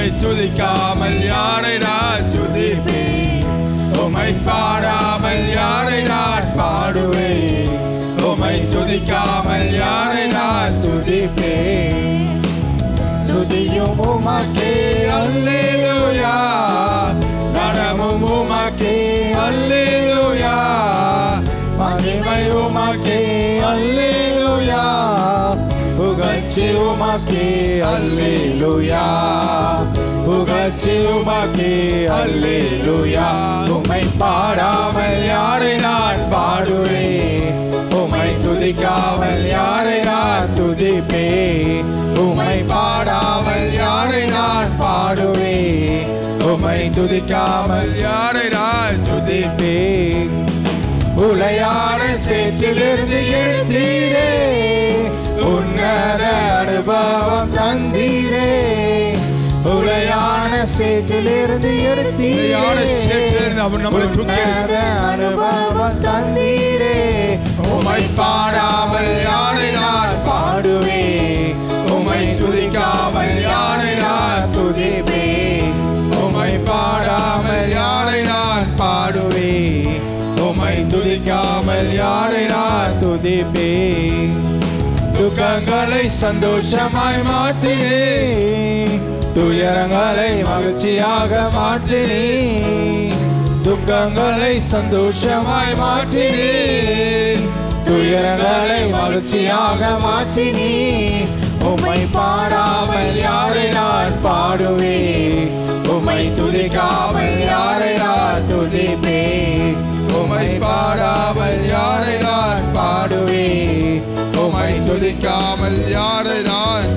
துதிக்காமல் யாரை நான் துதிப்பேன் உமை பாடாமல் யாரை நான் பாடுவேன் உமை துதிக்காமல் யாரை நான் துதிப்பேன் துதியும் உமக்கே அல்லேலூயா நடமும் உமக்கே அல்லேலூயா மகிமை உமக்கே அல்லேலூயா புகழ்ச்சி உமக்கே அல்லேலூயா புகழ்ச்சி உமக்கே அல்லேலூயா உம்மை பாடாமல் யாரை நான் பாடுவேன் உம்மை துதிக்காமல் யாரை நான் துதிப்பேன் உம்மை பாடாமல் யாரை நான் பாடுவேன் உம்மை துதிக்காமல் யாரை நான் துதிப்பேன் உளையான சேற்றிலிருந்து எழுந்தீரே உன்னத அனுபவம் தந்தீரே உளையான சேற்றிலிருந்து உளையான சேற்றிலிருந்து அவர் நம்மை தூக்கி உன்னத அனுபவம் தந்தீரே உமை பாடாமல் யாரை நான் பாடுவேன் உமை துதிக்காமல் யாரை நான் துதிப்பேன் உமை பாடாமல் யாரை நான் பாடுவேன் உமை துதிக்காமல் யாரை நான் துதிப்பேன் துக்கங்களை சந்தோஷமாய் மாற்றினே துயரங்களை மகிழ்ச்சியாக மாற்றினே துக்கங்களை சந்தோஷமாய் மாற்றினே துயரங்களை மகிழ்ச்சியாக மாற்றினே உம்மை பாடாமல் யாரை நான் பாடுவேன் உம்மை துதிக்காமல் யாரை நான் துதிப்பேன் உம்மை பாடாமல் யாரை நான் பாடுவேன் உம்மை துதிக்காமல் யாரை நான்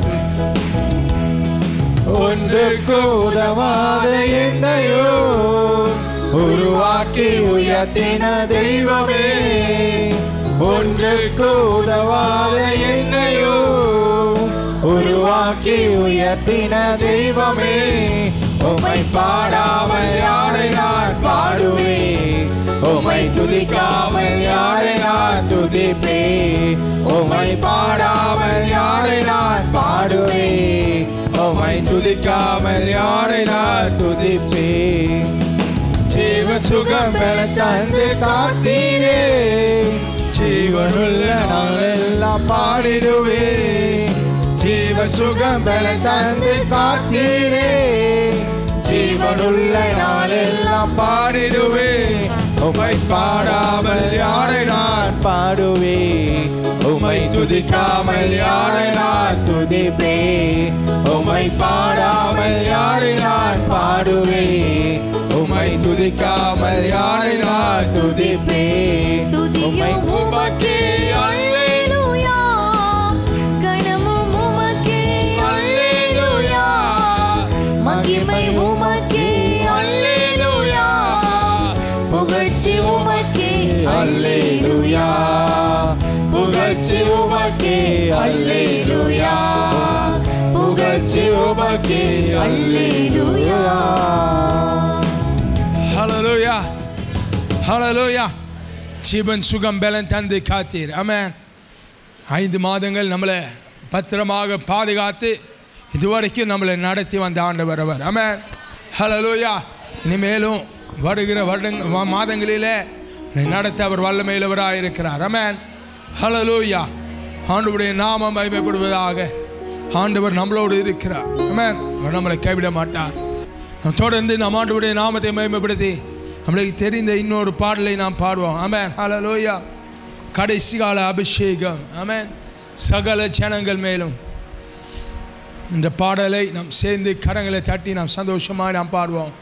ஒன்றுக்கு உதவாத என்னையோ உருவாக்கி உயர்த்தின தெய்வமே ஒன்றுக்கு உதவாத என்னையோ உருவாக்கி உயர்த்தின தெய்வமே உம்மை பாடாமல் யாரை நான் பாடுவேன் உம்மை துதிக்காமல் யாரை நான் துதிப்பேன் உம்மை பாடாமல் யாரை நான் பாடுவேன் உம்மை துதிக்காமல் யாரை நான் துதிப்பேன் ஜீவ சுகம் பெற தந்து காத்தீரே ஜீவனுள்ள நாளெல்லாம் பாடிடுவேன் ஜீவ சுகம் பெற தந்து காத்தீரே ஜீவனுள்ள நாளெல்லாம் பாடிடுவேன் உமை பாடாமல் யாரை நான் பாடுவேன் உமை துதிக்காமல் யாரை நான் துதிப்பேன் உமை பாடாமல் யாரை நான் பாடுவேன் உமை துதிக்காமல் யாரை நான் துதிப்பேன் உமை உமக்கே அல்லேலூயா கணமும் உமக்கே அல்லேலூயா மகிமை உமக்கே அல்லேலூயா புகழ்ச்சி உமக்கே அல்லேலூயா புகழ்ச்சி உமக்கே அல்லேலூயா புகழ்ச்சி உமக்கே அல்லேலூயா ஹalleluya ஹalleluya ஜீவன் சுகம் பலன் தந்து காத்தீர் ஆமென் ஐந்து மாதங்கள் நம்மளை பத்திரமாக பாதுகாத்து இதுவரைக்கும் நம்மளை நடத்தி வந்த ஆண்டவர் அவர் ஆமென் ஹalleluya இனிமேலும் வருகிற வருடங்க மா- மாதங்களிலே நம்மை நடத்த அவர் வல்லமையிலவராக இருக்கிறார் ஆமென் ஹalleluya ஆண்டவருடைய நாமம் மகிமைப்படுவதாக ஆண்டவர் நம்மளோடு இருக்கிறார் ஆமென் அவர் நம்மளை கைவிட மாட்டார் நாம் தொடர்ந்து நம் ஆண்டவருடைய நாமத்தை மகிமைப்படுத்தி நம்மளுக்கு தெரிந்த இன்னொரு பாடலை நாம் பாடுவோம் ஆமென் ஹalleluya கடைசி கால அபிஷேகம் ஆமென் சகல ஜனங்கள் மேலும் இந்த பாடலை நாம் சேர்ந்து கரங்களை தட்டி நாம் சந்தோஷமாக நாம் பாடுவோம்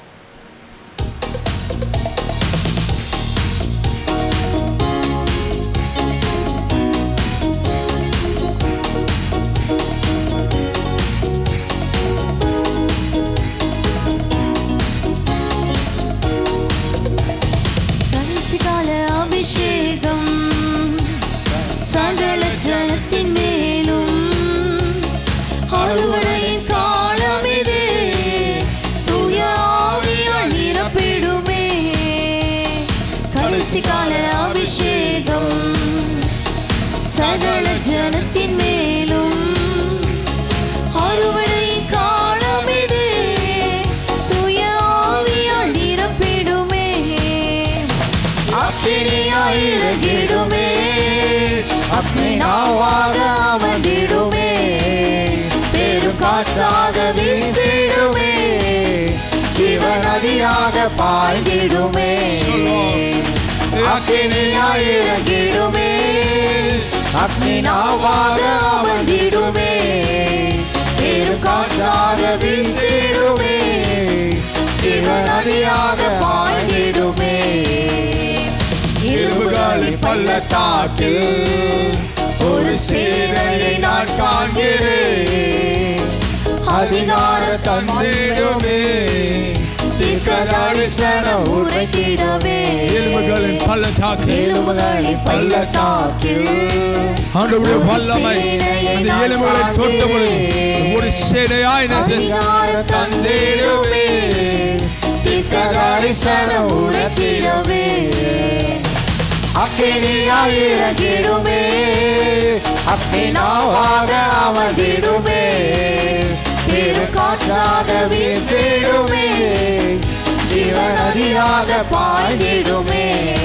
கடைசி கால அபிஷேகம் சகல ஜனத்தின் மேலும் அறுவடையின் காலம் இது தூய ஆவி காற்றாக வீசிடுமே ஜீவநதியாக பாய்ந்திடுமே அக்கினியாய் இறங்கிடுமே அக்னி நாவாக அமர்ந்திடுமே பெரும் காற்றாக வீசிடுமே ஜீவநதியாக பாய்ந்திடுமே இருபுகளின் பள்ளத்தாக்கில் ஒரு சேனையை நான் காண்கிறேன் அதிகார தந்திடுமே தீர்க்க தரிசனம் உரைத்திடவே எலும்புகளின் பள்ளத்தாக்கு எலும்புகளின் பள்ளத்தாக்கில் ஆண்டவருடைய வல்லமை அந்த எலும்புகளை தொட்ட பொழுது ஒரு சேனையாய் நின்று அதிகார தந்திடுமே தீர்க்க தரிசனம் உரைத்திடவே அக்கினியாய் இறங்கிடுமே அக்கினாவாக அமர்ந்திடுமே பெரு காற்றாக வீசிடுமே ஜீவநதியாக பாய்ந்திடுமே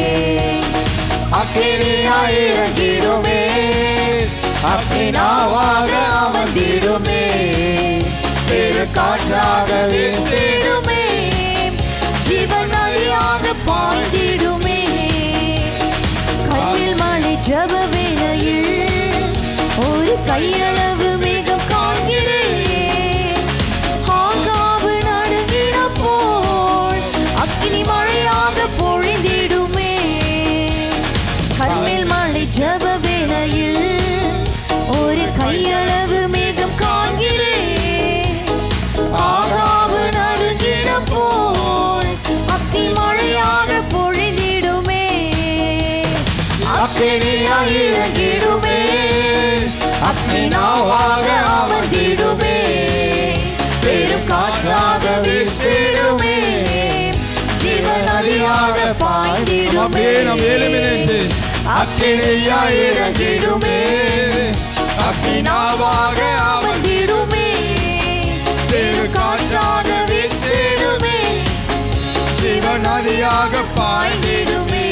அக்கினியாய் இறங்கிடுமே அக்கினாவாக அமர்ந்திடுமே பெரு காற்றாக வீசிடுமே ஜீவநதியாக பாய்ந்திடுமே கண்ணில் மழை ஜப வேளையில் ஒரு கையளவு மேகம் காண்கிறேன் ஆகாவு நடுங்கின போல் அக்கினி மழையாக பொழிந்திடுமே கண்ணில் மழை ஜப வேளையில் ஒரு கையளவு மேகம் காண்கிறேன் ஆகாவு நடுங்கின போல் அக்கினி மழையாக பொழிந்திடுமே அக்கினியாய் இறங்கிடுமே அக்கினாவாக அமர்ந்திடுமே பெரும் காற்றாக வீசிடுமே ஜீவநதியாக பாய்ந்திடுமே அப்படியே நம் எலும்பி நின்று அக்கினியாய் இறங்கிடுமே அக்கினாவாக வந்திடுமே பெரு காற்றாக வீசிடுமே ஜீவநதியாக பாய்ந்திடுமே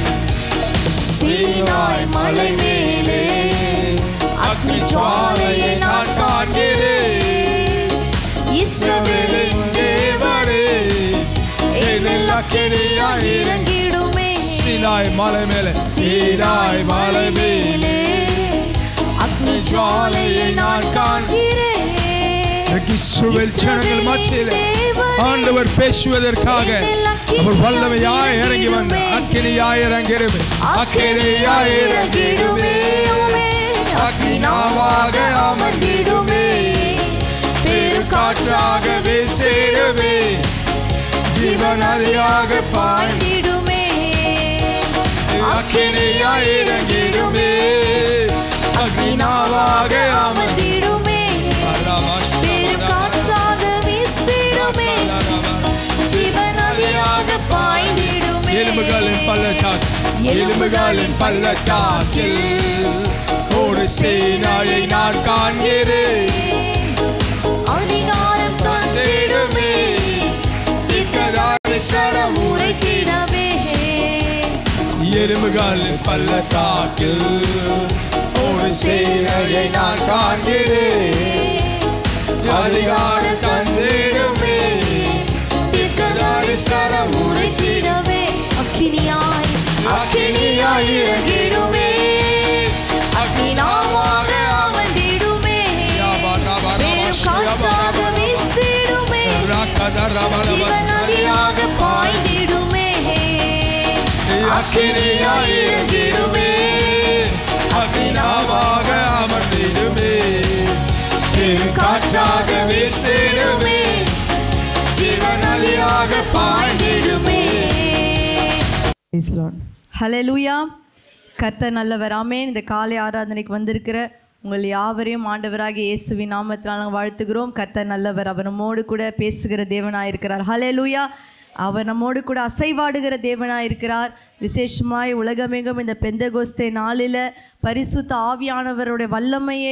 சீனாய் மலை மேலே அக்னி ஜுவாலையை நான் காண்கிறேன் இஸ்ரவேலின் தேவனே என்னில் அக்கினியாய் இறங்கி இறங்கிடுமே சீனாய் மலை மேலே சீனாய் மலை மேலே அக்னி ஜுவாலையை நான் காண்கிறேன் இஸ்ரவேல் ஜனங்கள் மத்தியிலே ஆண்டவர் பேசுவதற்காக அவர் வல்லமையாய் இறங்கி வந்த அக்கினியாய் இறங்கிடுமே அக்கினியாய் இறங்கிடுமே அக்னினாவாக அமர்ந்திடுமே பெரு காற்றாக வீசிடுமே ஜீவநதியாக பாய்ந்து வந்திடுமே அக்கினியாய் இறங்கிடுமே அக்னினாவாக அமர்ந்து வந்திடுமே பெரும் காற்றாக வீசிடுமே ஜீவநதியாக பாய்ந்திடுமே எலும்புகளின் பள்ளத்தாக்கு எலும்புகளின் பள்ளத்தாக்கில் ஒரு சேனாயை நான் காண்கிறேன் அதிகாரம் தந்திடுமே திக்கதாரிசனம் உரைத்திடவே எலும்புகளின் பள்ளத்தாக்கில் ஒரு சேனையை நான் காண்கிறேன் அதிகாரம் தந்திடுமே திக்கதாரிசனம் உரைத்திடவே அக்கினியாய் அக்கினியாய் இறங்கிடுமே அக்கினாவாக அமர்ந்திடுமே பெரும் காற்றாக வீசிடுமே ஜீவநதியாக பாய்ந்திடுமே அக்கினியாய் இறங்கிடுமே அக்கினாவாக அமர்ந்திடுமே பெரும் காற்றாக வீசிடுமே ஜீவநதியாக பாய்ந்திடுமே ஹலெலுயா கர்த்தர் நல்லவர் ஆமென் இந்த காலை ஆராதனைக்கு வந்திருக்கிற உங்கள் யாவரையும் ஆண்டவராகிய இயேசுவின் நாமத்தினால் நாங்கள் வாழ்த்துகிறோம் கர்த்தர் நல்லவர் அவர் நம்மோடு கூட பேசுகிற தேவனாக இருக்கிறார் ஹலெலுயா அவர் நம்மோடு கூட அசைவாடுகிற தேவனாக இருக்கிறார் விசேஷமாய் உலகமெங்கும் இந்த பெந்தகோஸ்தே நாளில் பரிசுத்த ஆவியானவருடைய வல்லமையை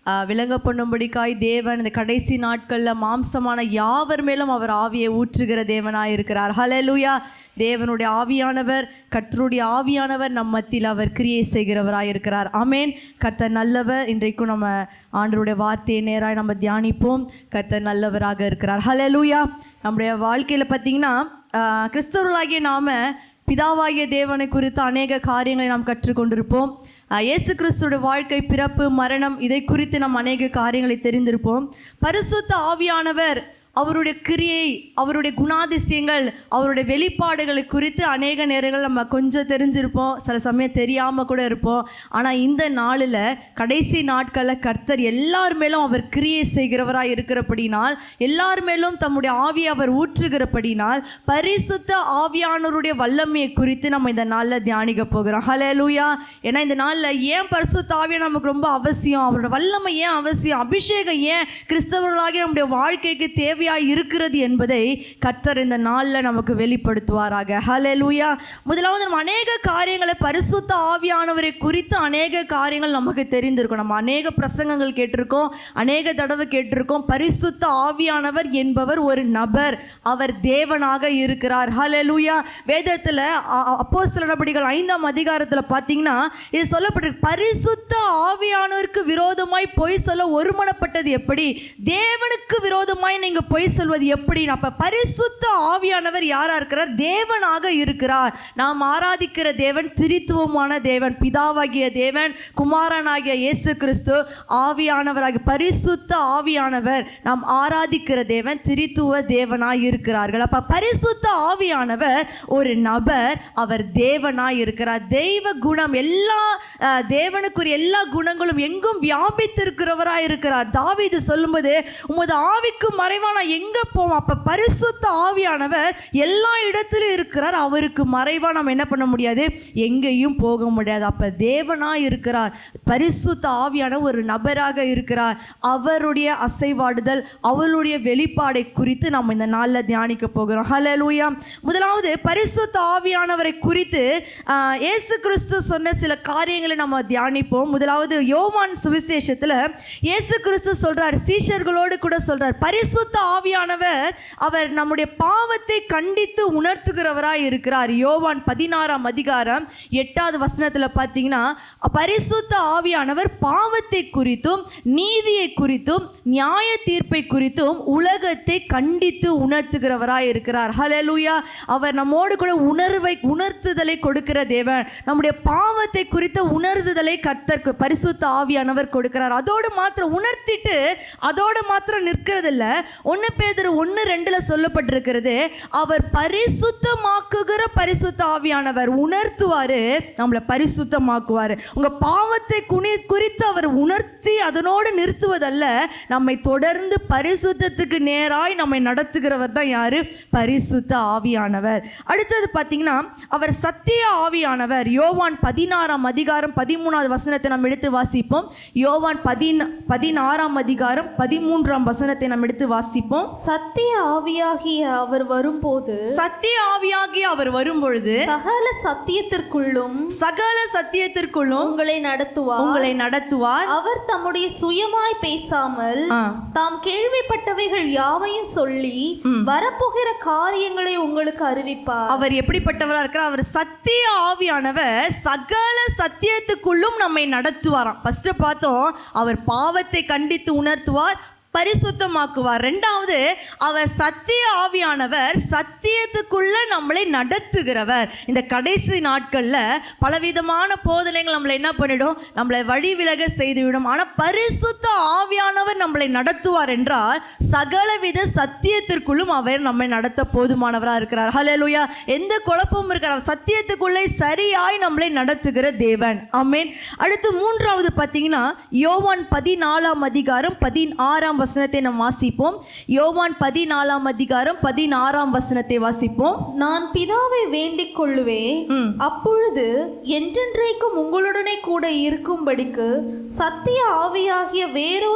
ஆஹ், விளங்க பண்ணும்படிக்காய் தேவன் இந்த கடைசி நாட்களில் மாம்சமான யாவர் மேலும் அவர் ஆவியை ஊற்றுகிற தேவனாய் இருக்கிறார் ஹalleluya தேவனுடைய ஆவியானவர் கர்த்தருடைய ஆவியானவர் நம் மத்தியில் அவர் கிரியை செய்கிறவராய் இருக்கிறார் ஆமேன் கர்த்தர் நல்லவர் இன்றைக்கும் நம்ம ஆண்டவருடைய வார்த்தையை நேராக நம்ம தியானிப்போம் கர்த்தர் நல்லவராக இருக்கிறார் ஹalleluya நம்முடைய வாழ்க்கையில் பார்த்தீங்கன்னா ஆஹ், கிறிஸ்தவர்களாகிய நாம பிதாவாகிய தேவனை குறித்து அநேக காரியங்களை நாம் கற்றுக்கொண்டிருப்போம் ஆஹ், இயேசு கிறிஸ்துவோட வாழ்க்கை பிறப்பு மரணம் இதை குறித்து நாம் அநேக காரியங்களை தெரிந்திருப்போம் பரிசுத்த ஆவியானவர் அவருடைய கிரியை அவருடைய குணாதிசயங்கள் அவருடைய வெளிப்பாடுகளை குறித்து அநேக நேரங்கள் நம்ம கொஞ்சம் தெரிஞ்சிருப்போம் சில சமயம் தெரியாமல் கூட இருப்போம் ஆனால் இந்த நாளில் கடைசி நாட்களில் கர்த்தர் எல்லார் மேலும் அவர் கிரியை செய்கிறவராக இருக்கிறபடினால் எல்லார் மேலும் தம்முடைய ஆவியை அவர் ஊற்றுகிறபடினால் பரிசுத்த ஆவியானவருடைய வல்லமையை குறித்து நம்ம இந்த நாளில் தியானிக்க போகிறோம் ஹalleluya ஏன்னா இந்த நாளில் ஏன் பரிசுத்த ஆவியை நமக்கு ரொம்ப அவசியம் அவரோட வல்லமை ஏன் அவசியம் அபிஷேகம் ஏன் கிறிஸ்தவர்களாகிய நம்முடைய வாழ்க்கைக்கு தேவையாக இருக்கிறது என்பதை கர்த்தர் இந்த நாளில் நமக்கு வெளிப்படுத்துவாராக ஹalleluya முதலாவது நம்ம அநேக காரியங்களை பரிசுத்த ஆவியானவரை குறித்து அநேக காரியங்கள் நமக்கு தெரிந்திருக்கும் நம்ம அநேக பிரசங்கங்கள் கேட்டிருக்கோம் அநேக தடவை கேட்டிருக்கோம் பரிசுத்த ஆவியானவர் என்பவர் ஒரு நபர் அவர் தேவனாக இருக்கிறார் ஹalleluya வேதத்தில் அப்போஸ்தலர் நடபடிகள் ஐந்தாம் அதிகாரத்தில் பார்த்தீங்கன்னா இது சொல்லப்பட்டிருக்கு பரிசுத்த ஆவியானவருக்கு விரோதமாய் பொய் சொல்ல ஒருமனப்பட்டது எப்படி தேவனுக்கு விரோதமாய் நீங்க பொய் சொல்வது எப்படி அப்ப பரிசுத்த ஆவியானவர் யாரா இருக்கிறார் தேவனாக இருக்கிறார் நாம் ஆராதிக்கிற தேவன் திரித்துவமான தேவன் பிதாவாகிய தேவன் குமாரனாகிய இயேசு கிறிஸ்து ஆவியானவராகிய பரிசுத்த ஆவியானவர் நாம் ஆராதிக்கிற தேவன் திரித்துவ தேவனாய் இருக்கிறார்கள் அப்ப பரிசுத்த ஆவியானவர் ஒரு நபர் அவர் தேவனாய் இருக்கிறார் தெய்வ குணம் எல்லா அஹ், தேவனுக்குரிய எல்லா குணங்களும் எங்கும் வியாபித்திருக்கிறவராய் இருக்கிறார் தாவீது சொல்லும்போது உமது ஆவிக்கு மறைவா நான் எங்க போவோம் அப்ப பரிசுத்த ஆவியானவர் எல்லா இடத்திலும் இருக்கிறார் அவருக்கு மறைவா நம்ம என்ன பண்ண முடியாது எங்கேயும் போக முடியாது அப்ப தேவனாய் இருக்கிறார் பரிசுத்த ஆவியான ஒரு நபராக இருக்கிறார் அவருடைய அசைவாடுதல் அவருடைய வெளிப்பாடை குறித்து நம்ம இந்த நாளில் தியானிக்க போகிறோம் ஹalleluya முதலாவது பரிசுத்த ஆவியானவரை குறித்து ஆஹ், இயேசு கிறிஸ்து சொன்ன சில காரியங்களை நம்ம தியானிப்போம் முதலாவது யோவான் சுவிசேஷத்தில் இயேசு கிறிஸ்து சொல்றார் சீஷர்களோடு கூட சொல்றார் பரிசுத்த ஆவியானவர் அவர் நம்முடைய பாவத்தை கண்டித்து உணர்த்துகிறவராய் இருக்கிறார் யோவான் பதினாறாம் அதிகாரம் எட்டாவது வசனத்தில் பார்த்தீங்கன்னா பரிசுத்த ஆவியானவர் பாவத்தை குறித்தும் நீதியை குறித்தும் நியாய தீர்ப்பை குறித்தும் உலகத்தை கண்டித்து உணர்த்துகிறவராய் இருக்கிறார் ஹalleluya அவர் நம்மோடு கூட உணர்வை உணர்த்துதலை கொடுக்கிற தேவன் நம்முடைய பாவத்தை குறித்த உணர்த்துதலை கர்த்தருக்கு பரிசுத்த ஆவியானவர் கொடுக்கிறார் அதோடு மாத்திரம் உணர்த்திட்டு அதோடு மாத்திரம் நிற்கிறதில்ல ஒன்று பேதர் ஒன்று ரெண்டுல சொல்லப்பட்டிருக்கிறது அவர் பரிசுத்தமாக்குகிற பரிசுத்த ஆவியானவர் உணர்த்துவாரு நம்மளை பரிசுத்தமாக்குவார் உங்க பாவத்தை குனி குறித்து அவர் உணர்த்தி அதனோடு நிறுத்துவதல்ல நம்மை தொடர்ந்து பரிசுத்தத்துக்கு நேராய் நம்மை நடத்துகிறவர் தான் யாரு பரிசுத்த ஆவியானவர் அடுத்தது பார்த்தீங்கன்னா அவர் சத்திய ஆவியானவர் யோவான் பதினாறாம் அதிகாரம் பதிமூணாவது வசனத்தை நம்ம எடுத்து வாசிப்போம் யோவான் பதின் பதினாறாம் அதிகாரம் பதிமூன்றாம் வசனத்தை நம்ம எடுத்து வாசிப்போம் சத்திய ஆவியாகிய அவர் வரும்போது சத்திய ஆவியாகி அவர் வரும்பொழுது சகல சத்தியத்திற்குள்ளும் சகல சத்தியத்திற்குள்ளும் உங்களை நடத்துவார் உங்களை நடத்துவார் அவர் தம்முடைய சுயமாய் பேசாமல் ஆ. தாம் கேள்விப்பட்டவைகள் யாவையும் சொல்லி வரப்போகிற காரியங்களை உங்களுக்கு அறிவிப்பார் அவர் எப்படிப்பட்டவரா இருக்கிறார் அவர் சத்திய ஆவியானவர் சகல சத்தியத்துக்குள்ளும் நம்மை நடத்துவாராம் ஃபர்ஸ்ட் பார்த்தோம் அவர் பாவத்தை கண்டித்து உணர்த்துவார் பரிசுத்தமாக்குவார் ரெண்டாவது அவர் சத்திய ஆவியானவர் சத்தியத்துக்குள்ள நம்மளை நடத்துகிறவர் இந்த கடைசி நாட்களில் பலவிதமான போதனைகள் நம்மளை என்ன பண்ணிடும் நம்மளை வழி விலக செய்துவிடும் ஆனால் பரிசுத்த ஆவியானவர் நம்மளை நடத்துவார் என்றால் சகலவித சத்தியத்திற்குள்ளும் அவர் நம்மை நடத்த போதுமானவராக இருக்கிறார் ஹalleluya எந்த குழப்பமும் இருக்கிறார் சத்தியத்துக்குள்ளே சரியாய் நம்மளை நடத்துகிற தேவன் ஆமென் அடுத்து மூன்றாவது பார்த்தீங்கன்னா யோவான் பதினாலாம் அதிகாரம் பதினாறாம் வசனத்தை நாம் வாசிப்போம் யோவான் பதினாலாம் அதிகாரம் பதினாறாம் வசனத்தை வாசிப்போம் நான் பிதாவை வேண்டிக் கொள்ளுவேன் ம். அப்பொழுது என்றென்றைக்கும் உங்களுடனே கூட இருக்கும்படிக்கு சத்திய ஆவியாகிய வேறொரு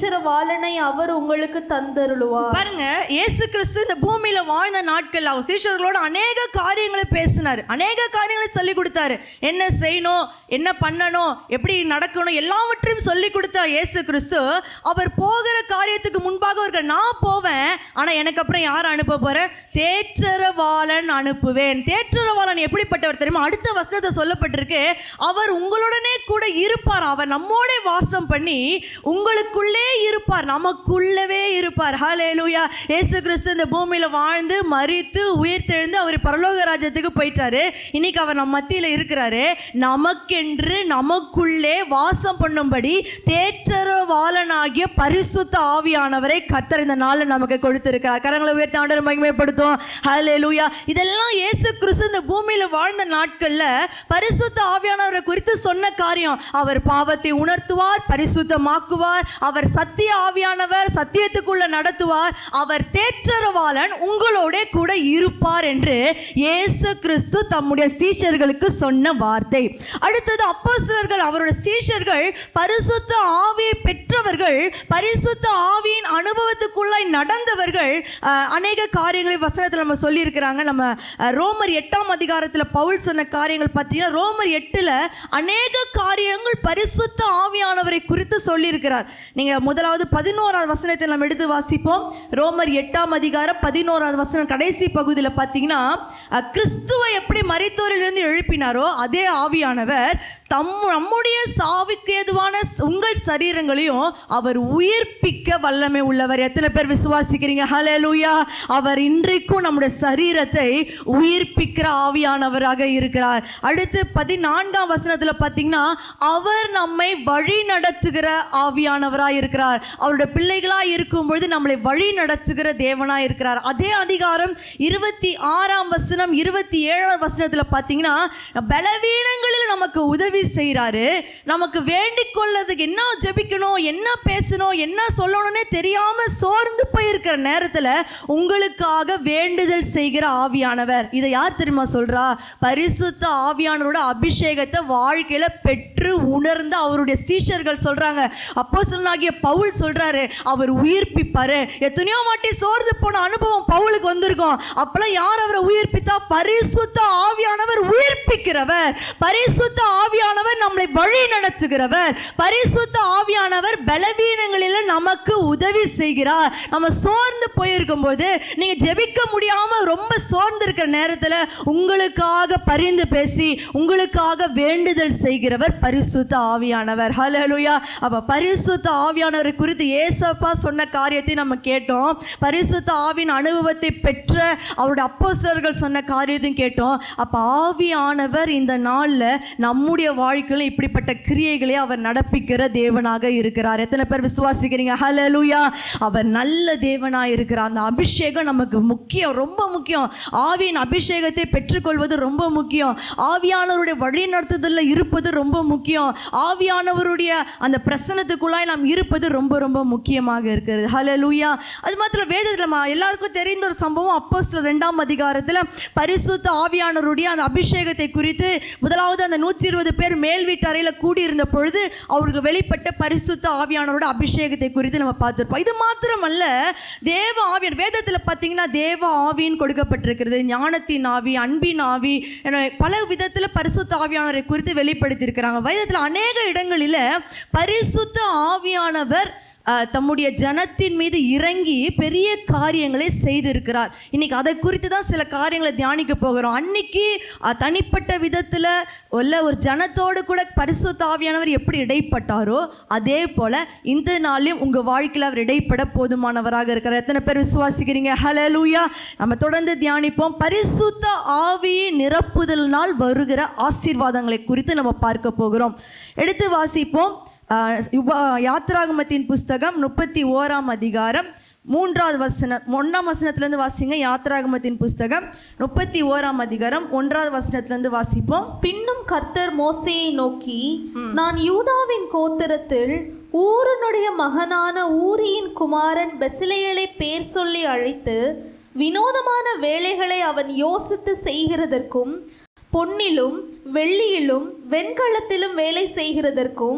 தேற்றரவாளனை அவர் உங்களுக்கு தந்தருளுவார் பாருங்க இயேசு கிறிஸ்து இந்த பூமியில வாழ்ந்த நாட்கள் அவர் சீஷர்களோட அநேக காரியங்களை பேசினார் அநேக காரியங்களை சொல்லி கொடுத்தாரு என்ன செய்யணும் என்ன பண்ணணும் எப்படி நடக்கணும் எல்லாவற்றையும் சொல்லி கொடுத்த இயேசு கிறிஸ்து அவர் போகிற காரியத்துக்கு முன்பாக அவர்கள் நான் போவேன் ஆனா எனக்கு அப்புறம் யார் அனுப்ப போறேன் தேற்றரவாளன் அனுப்புவேன் தேற்றரவாளன் எப்படிப்பட்டவர் தெரியுமா அடுத்த வசனத்தை சொல்லப்பட்டிருக்கு அவர் உங்களுடனே கூட இருப்பார் அவர் நம்மோட வாசம் பண்ணி உங்களுக்குள்ளே இருப்பார் நமக்குள்ளவே இருப்பார் ஹalleluya இயேசு கிறிஸ்து இந்த பூமியில வாழ்ந்து மரித்து உயிர்த்தெழுந்து அவர் பரலோக ராஜ்யத்துக்கு போயிட்டாரு இன்னைக்கு அவர் நம்ம மத்தியில இருக்கிறாரு நமக்கென்று நமக்குள்ளே வாசம் பண்ணும்படி தேற்றரவாளனாகிய பரிசுத்த ஆவியானவரை கத்தர் இந்த நாளில் நமக்கு கொடுத்திருக்கிறார் கரங்களை உயர்த்தி ஆண்டவர் மகிமைப்படுத்தும் ஹalleluya இதெல்லாம் இயேசு கிறிஸ்து இந்த பூமியில வாழ்ந்த நாட்கள்ல பரிசுத்த ஆவியானவரை குறித்து சொன்ன காரியம் அவர் பாவத்தை உணர்த்துவார் பரிசுத்தமாக்குவார் அவர் சத்திய ஆவியானவர் சத்தியத்துக்குள்ள நடத்துவார் அவர் தேற்றரவாளன் உங்களோட கூட இருப்பார் என்று இயேசு கிறிஸ்து தம்முடைய சீஷர்களுக்கு சொன்ன வார்த்தை அடுத்தது அப்போஸ்தலர்கள் அவருடைய சீஷர்கள் பரிசுத்த ஆவியை பெற்றவர்கள் பரிசுத்த ஆவியின் அனுபவத்துக்குள்ளாய் நடந்தவர்கள் அஹ், அநேக காரியங்களை வசனத்தில் நம்ம சொல்லியிருக்கிறாங்க நம்ம அஹ், ரோமர் எட்டாம் அதிகாரத்தில் பவுல் சொன்ன காரியங்கள் பார்த்தீங்கன்னா ரோமர் எட்டில் அநேக காரியங்கள் பரிசுத்த ஆவியானவரை குறித்து சொல்லியிருக்கிறார் நீங்கள் முதலாவது பதினோராவது வசனத்தை நம்ம எடுத்து வாசிப்போம் ரோமர் எட்டாம் அதிகாரம் பதினோராவது வசனம் கடைசி பகுதியில் பார்த்தீங்கன்னா அஹ், கிறிஸ்துவை எப்படி மரித்தோரிலிருந்து எழுப்பினாரோ அதே ஆவியானவர் தம் நம்முடைய சாவுக்கு ஏதுவான உங்கள் சரீரங்களையும் அவர் உயிர்ப்பிக்க வல்லமை உள்ளவர் எத்தனை பேர் விசுவாசிக்கிறீங்க ஹalleluya அவர் இன்றைக்கும் நம்முடைய சரீரத்தை உயிர்ப்பிக்கிற ஆவியானவராக இருக்கிறார் அடுத்து பதினான்காம் வசனத்தில் பார்த்தீங்கன்னா அவர் நம்மை வழி நடத்துகிற ஆவியானவராக இருக்கிறார் அவருடைய பிள்ளைகளாக இருக்கும் பொழுது நம்மளை வழி நடத்துகிற தேவனாக இருக்கிறார் அதே அதிகாரம் இருபத்தி ஆறாம் வசனம் இருபத்தி ஏழாம் வசனத்தில் பார்த்தீங்கன்னா பலவீனங்களில் நமக்கு உதவி செய்கிறாரு நமக்கு வேண்டிக் கொள்ளதுக்கு என்ன ஜெபிக்கணும் என்ன பேசணும் என்ன சொல்லணும்னே தெரியாம சோர்ந்து போயிருக்கிற நேரத்தில் உங்களுக்காக வேண்டுதல் செய்கிற ஆவியானவர் இதை யார் தெரியுமா சொல்றா பரிசுத்த ஆவியானவரோட அபிஷேகத்தை வாழ்க்கையில பெற்று உணர்ந்து அவருடைய சீஷர்கள் சொல்றாங்க அப்போ சொன்னாகிய பவுல் சொல்றாரு அவர் உயிர்ப்பிப்பாரு எத்தனையோ வாட்டி சோர்ந்து போன அனுபவம் பவுலுக்கு வந்திருக்கும் அப்பெல்லாம் யார் அவரை உயிர்ப்பித்தா பரிசுத்த ஆவியானவர் உயிர்ப்பிக்கிறவர் பரிசுத்த ஆவியானவர் நம்மளை வழி நடத்துகிறவர் பரிசுத்த ஆவியானவர் பலவீனங்களில் நமக்கு உதவி செய்கிறார் நம்ம சோர்ந்து போயிருக்கும் போது நீங்க ஜெபிக்க முடியாம ரொம்ப சோர்ந்து இருக்கிற நேரத்தில் உங்களுக்காக பரிந்து பேசி உங்களுக்காக வேண்டுதல் செய்கிறவர் பரிசுத்த ஆவியானவர் ஹalleluya அப்ப பரிசுத்த ஆவியானவர் குறித்து ஏசப்பா சொன்ன காரியத்தை நம்ம கேட்டோம் பரிசுத்த ஆவியின் அனுபவத்தை பெற்ற அவருடைய அப்போஸ்தலர்கள் சொன்ன காரியத்தையும் கேட்டோம் அப்ப ஆவியானவர் இந்த நாள்ல நம்முடைய வாழ்க்கையில இப்படிப்பட்ட கிரியைகளை அவர் நடப்பிக்கிற தேவனாக இருக்கிறார் எத்தனை பேர் விசுவாசிக்கிறீங்க ஹalleluya அவர் நல்ல தேவனாக இருக்கிறார் அந்த அபிஷேகம் நமக்கு முக்கியம் ரொம்ப முக்கியம் ஆவியின் அபிஷேகத்தை பெற்றுக்கொள்வது ரொம்ப முக்கியம் ஆவியானவருடைய வழி நடத்துதலில் இருப்பது ரொம்ப முக்கியம் ஆவியானவருடைய அந்த பிரசனத்துக்குள்ளாய் நாம் இருப்பது ரொம்ப ரொம்ப முக்கியமாக இருக்கிறது ஹalleluya அது மாத்திரம் வேதத்தில் நம்ம எல்லாருக்கும் தெரிந்த ஒரு சம்பவம் அப்போ ரெண்டாம் அதிகாரத்தில் பரிசுத்த ஆவியானவருடைய அந்த அபிஷேகத்தை குறித்து முதலாவது அந்த நூற்றி இருபது பேர் மேல் வீட்டறையில் கூடியிருந்த பொழுது அவருக்கு வெளிப்பட்ட பரிசுத்த ஆவியானவரோட அபிஷேகத்தை குறித்து நம்ம பார்த்துருப்போம் இது மாத்திரமல்ல தேவ ஆவியன் வேதத்தில் பார்த்தீங்கன்னா தேவ ஆவின்னு கொடுக்கப்பட்டிருக்கிறது ஞானத்தின் ஆவி அன்பின் ஆவி என பல விதத்தில் பரிசுத்த ஆவியானவரை குறித்து வெளிப்படுத்தியிருக்கிறாங்க வேதத்தில் அநேக இடங்களில் பரிசுத்த ஆவியானவர் அஹ், தம்முடைய ஜனத்தின் மீது இறங்கி பெரிய காரியங்களை செய்திருக்கிறார் இன்னைக்கு அதை குறித்து தான் சில காரியங்களை தியானிக்க போகிறோம் அன்னைக்கு அஹ், தனிப்பட்ட விதத்தில் உள்ள ஒரு ஜனத்தோடு கூட பரிசுத்த ஆவியானவர் எப்படி இடைப்பட்டாரோ அதே போல இந்த நாளிலும் உங்க வாழ்க்கையில் அவர் இடைப்பட போதுமானவராக இருக்கிறார் எத்தனை பேர் விசுவாசிக்கிறீங்க ஹalleluya நம்ம தொடர்ந்து தியானிப்போம் பரிசுத்த ஆவியின் நிரப்புதலினால் வருகிற ஆசீர்வாதங்களை குறித்து நம்ம பார்க்க போகிறோம் எடுத்து வாசிப்போம் ஆஹ் உப- யாத்திராகமத்தின் புஸ்தகம் முப்பத்தி ஓராம் அதிகாரம் மூன்றாவது வசனம் ஒன்றாம் வசனத்திலேருந்து வாசிங்க யாத்திராகமத்தின் புஸ்தகம் முப்பத்தி ஓராம் அதிகாரம் ஒன்றாவது வசனத்திலேருந்து வாசிப்போம் பின்னும் கர்த்தர் மோசேயை நோக்கி நான் யூதாவின் கோத்திரத்தில் ஊருனுடைய மகனான ஊரியின் குமாரன் பெசிலேயலை பேர் சொல்லி அழைத்து வினோதமான வேலைகளை அவன் யோசித்து செய்கிறதற்கும் பொன்னிலும் வெள்ளியிலும் வெண்கலத்திலும் வேலை செய்கிறதற்கும்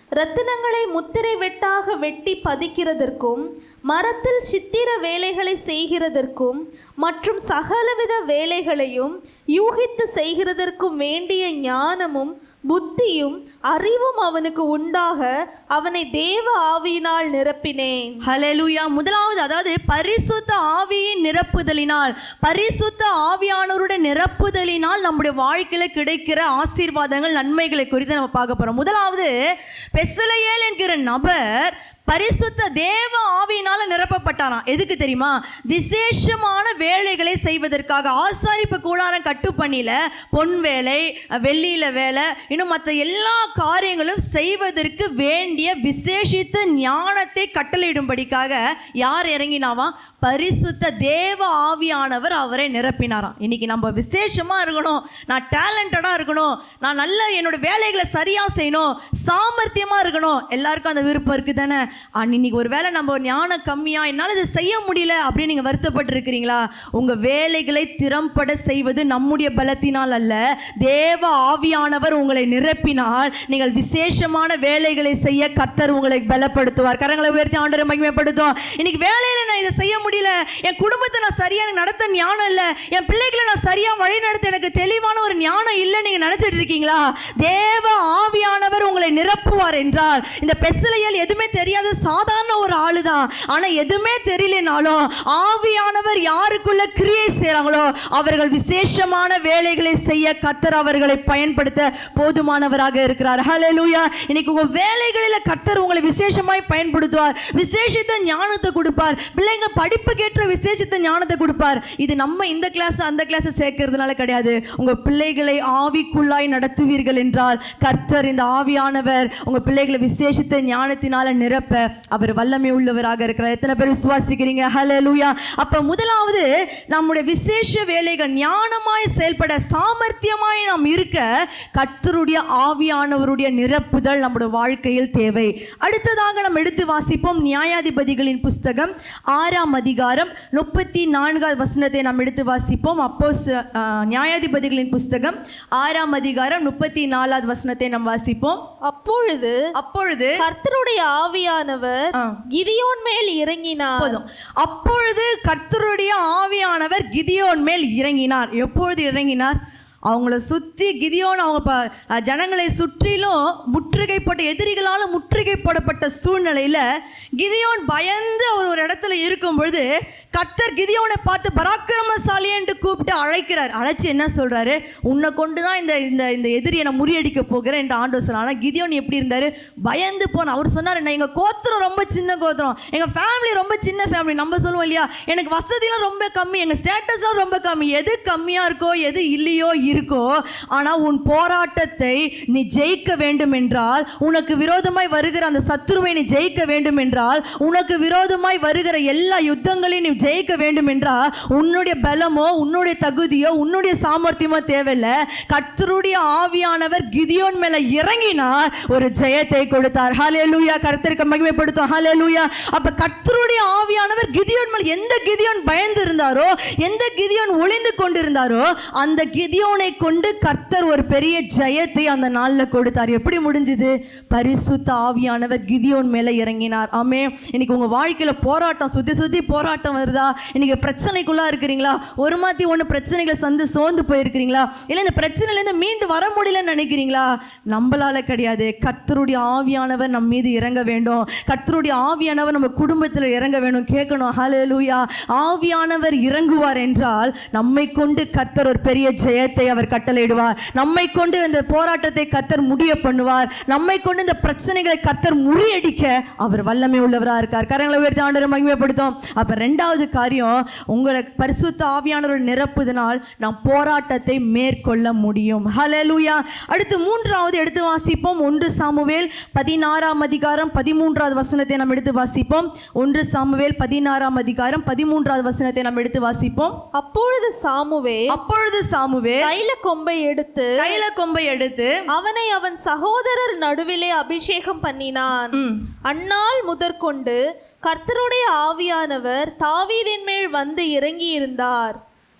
ரத்தினங்களை முத்திரை வெட்டாக வெட்டி பதிக்கிறதற்கும் மரத்தில் சித்திர வேலைகளை செய்கிறதற்கும் மற்றும் சகலவித வேலைகளையும் யூகித்து செய்கிறதற்கும் வேண்டிய ஞானமும் புத்தியும் அறிவும் அவனுக்கு உண்டாக அவனை தேவ ஆவியினால் நிரப்பினேன் ஹalleluya முதலாவது அதாவது பரிசுத்த ஆவியின் நிரப்புதலினால் பரிசுத்த ஆவியானவருடைய நிரப்புதலினால் நம்முடைய வாழ்க்கையில கிடைக்கிற ஆசீர்வாதங்கள் நன்மைகளை குறித்து நம்ம பார்க்க போறோம் முதலாவது பெசலையேல் என்கிற நபர் பரிசுத்த தேவ ஆவியினால நிரப்பப்பட்டாராம் எதுக்கு தெரியுமா விசேஷமான வேலைகளை செய்வதற்காக ஆசாரிப்பு கூடாரம் கட்டுப்பணியில பொன் வேலை வெள்ளியில வேலை இன்னும் மற்ற எல்லா காரியங்களும் செய்வதற்கு வேண்டிய விசேஷித்த ஞானத்தை கட்டளையிடும்படிக்காக யார் இறங்கினாவா பரிசுத்த தேவ ஆவியானவர் அவரை நிரப்பினாராம் இன்னைக்கு நம்ம விசேஷமா இருக்கணும் நான் டேலண்டடா இருக்கணும் நான் நல்ல என்னோட வேலைகளை சரியா செய்யணும் சாமர்த்தியமா இருக்கணும் எல்லாருக்கும் அந்த விருப்பம் இருக்கு தானே அண்ட் இன்னைக்கு ஒரு வேளை நம்ம ஞானம் கம்மியா என்னால் இதை செய்ய முடியல அப்படின்னு நீங்க வருத்தப்பட்டு இருக்கிறீங்களா உங்க வேலைகளை திறம்பட செய்வது நம்முடைய பலத்தினால் அல்ல தேவ ஆவியானவர் உங்களை நிரப்பினால் நீங்கள் விசேஷமான வேலைகளை செய்ய கர்த்தர் உங்களை பலப்படுத்துவார் கரங்களை உயர்த்தி ஆண்டரை மகிமைப்படுத்தும் இன்னைக்கு வேலையில நான் இதை செய்ய முடியல என் குடும்பத்தை நான் சரியா எனக்கு நடத்த ஞானம் இல்லை என் பிள்ளைகளை நான் சரியா வழி நடத்த எனக்கு தெளிவான ஒரு ஞானம் இல்லை நீங்க நினைச்சிட்டு இருக்கீங்களா தேவ ஆவியானவர் உங்களை நிரப்புவார் என்றால் இந்த பெசலையல் எதுவுமே தெரியாத சாதாரண ஒரு ஆளு தான் ஆனா எதுவுமே தெரியலனாலும் ஆவியானவர் யாருக்குள்ள கிரியை செய்றாங்களோ அவர்கள் விசேஷமான வேலைகளை செய்ய கத்தர் அவர்களை பயன்படுத்த போதுமானவராக இருக்கிறார் ஹalleluya இன்னைக்கு உங்க வேலைகளில கத்தர் உங்களை விசேஷமாய் பயன்படுத்துவார் விசேஷித்த ஞானத்தை கொடுப்பார் பிள்ளைங்க படிப்புக்கேற்ற விசேஷித்த ஞானத்தை கொடுப்பார் இது நம்ம இந்த கிளாஸ் அந்த கிளாஸ் சேர்க்கறதுனால கிடையாது உங்க பிள்ளைகளை ஆவிக்குள்ளாய் நடத்துவீர்கள் என்றால் கர்த்தர் இந்த ஆவியானவர் உங்க பிள்ளைகளை விசேஷித்த ஞானத்தினால நிரப்ப அவர் வல்லமை உள்ளவராக இருக்கிறார் எத்தனை பேர் விசுவாசிக்கிறீங்க ஹalleluya அப்ப முதலாவது நம்முடைய விசேஷ வேலைகள் ஞானமாய் செயல்பட சாமர்த்தியமாய் நாம் இருக்க கர்த்தருடைய ஆவியானவருடைய நிரப்புதல் நம்முடைய வாழ்க்கையில் தேவை அடுத்ததாக நாம் எடுத்து வாசிப்போம் நியாயாதிபதிகளின் புஸ்தகம் ஆறாம் அதிகாரம் முப்பத்தி நான்காவது வசனத்தை நாம் எடுத்து வாசிப்போம் அப்போ நியாயாதிபதிகளின் புஸ்தகம் ஆறாம் அதிகாரம் முப்பத்தி நாலாவது வசனத்தை நாம் வாசிப்போம் அப்பொழுது அப்பொழுது கர்த்தருடைய ஆவியானவர் ஆ. கிதியோன் மேல் இறங்கினார் போதும் அப்பொழுது கர்த்தருடைய ஆவியானவர் கிதியோன் மேல் இறங்கினார் எப்பொழுது இறங்கினார் அவங்கள சுற்றி கிதியோன் அவங்க ப அஹ் ஜனங்களை சுற்றிலும் முற்றுகைப்பட்ட எதிரிகளால் முற்றுகைப்படப்பட்ட சூழ்நிலையில் கிதியோன் பயந்து அவர் ஒரு இடத்துல இருக்கும் பொழுது கர்த்தர் கிதியோனை பார்த்து பராக்கிரமசாலி என்று கூப்பிட்டு அழைக்கிறார் அழைச்சி என்ன சொல்றாரு உன்னை கொண்டு தான் இந்த இந்த இந்த எதிரியை நான் முறியடிக்க போகிறேன் என்று ஆண்டு சொன்னார் ஆனால் கிதியோன் எப்படி இருந்தார் பயந்து போன அவர் சொன்னார் நான் எங்கள் கோத்திரம் ரொம்ப சின்ன கோத்திரம் எங்கள் ஃபேமிலி ரொம்ப சின்ன ஃபேமிலி நம்ம சொல்லுவோம் இல்லையா எனக்கு வசதிலாம் ரொம்ப கம்மி எங்கள் ஸ்டேட்டஸ்லாம் ரொம்ப கம்மி எது கம்மியாக இருக்கோ எது இல்லையோ இருக்கோ ஆனால் உன் போராட்டத்தை நீ ஜெயிக்க வேண்டும் என்றால் உனக்கு விரோதமாய் வருகிற அந்த சத்துருவை நீ ஜெயிக்க வேண்டும் என்றால் உனக்கு விரோதமாய் வருகிற எல்லா யுத்தங்களையும் நீ ஜெயிக்க வேண்டும் என்றால் உன்னுடைய பலமோ உன்னுடைய தகுதியோ உன்னுடைய சாமர்த்தியமோ தேவையில்லை கர்த்தருடைய ஆவியானவர் கிதியோன் மேல இறங்கினார் ஒரு ஜெயத்தை கொடுத்தார் ஹalleluya கர்த்தருக்கு மகிமைப்படுத்தும் ஹalleluya அப்ப கர்த்தருடைய ஆவியானவர் கிதியோன் மேல் எந்த கிதியோன் பயந்து இருந்தாரோ எந்த கிதியோன் ஒளிந்து கொண்டிருந்தாரோ அந்த கிதியோனை கொண்டு கர்த்தர் ஒரு பெரிய ஜெயத்தை அந்த நாள்ல கொடுத்தார் எப்படி முடிஞ்சது பரிசுத்த ஆவியானவர் கிதியோன் மேல இறங்கினார் ஆமே இன்னைக்கு உங்க வாழ்க்கையில போராட்டம் சுத்தி சுத்தி போராட்டம் வருதா இன்னைக்கு பிரச்சனைக்குள்ளா இருக்கிறீங்களா ஒரு மாத்தி ஒன்று பிரச்சனைகளை சந்து சோர்ந்து போயிருக்கிறீங்களா இல்லை இந்த பிரச்சனையிலேருந்து மீண்டு வர முடியலன்னு நினைக்கிறீங்களா நம்மளால கிடையாது கர்த்தருடைய ஆவியானவர் நம் மீது இறங்க வேண்டும் கர்த்தருடைய ஆவியானவர் நம்ம குடும்பத்தில் இறங்க வேணும் கேட்கணும் ஹalleluya ஆவியானவர் இறங்குவார் என்றால் நம்மை கொண்டு கர்த்தர் ஒரு பெரிய ஜெயத்தை அவர் கட்டளையிடுவார் நம்மை கொண்டு இந்த போராட்டத்தை கர்த்தர் முடிய பண்ணுவார் நம்மை கொண்டு இந்த பிரச்சனைகளை கர்த்தர் முறியடிக்க அவர் வல்லமை உள்ளவரா இருக்கார் கரங்களை உயர்த்தி ஆண்டவர் மகிமைப்படுத்தும் அப்ப ரெண்டாவது காரியம் உங்களை பரிசுத்த ஆவியானவர் நிரப்புதனால் நாம் போராட்டத்தை மேற்கொள்ள முடியும் ஹalleluya அடுத்து மூன்றாவது எடுத்து வாசிப்போம் ஒன்று சாமுவேல் பதினாறாம் அதிகாரம் பதிமூன்றாவது வசனத்தை நாம் எடுத்து வாசிப்போம் ஒன்று சாமுவேல் பதினாறாம் அதிகாரம் பதிமூன்றாவது வசனத்தை நாம் எடுத்து வாசிப்போம் அப்பொழுது சாமுவே அப்பொழுது சாமுவேல் தைல கொம்பை எடுத்து கையில கொம்பை எடுத்து அவனை அவன் சகோதரர் நடுவிலே அபிஷேகம் பண்ணினான் ம், அந்நாள் முதற்கொண்டு கர்த்தருடைய ஆவியானவர் தாவீதின் மேல் வந்து இறங்கி இருந்தார்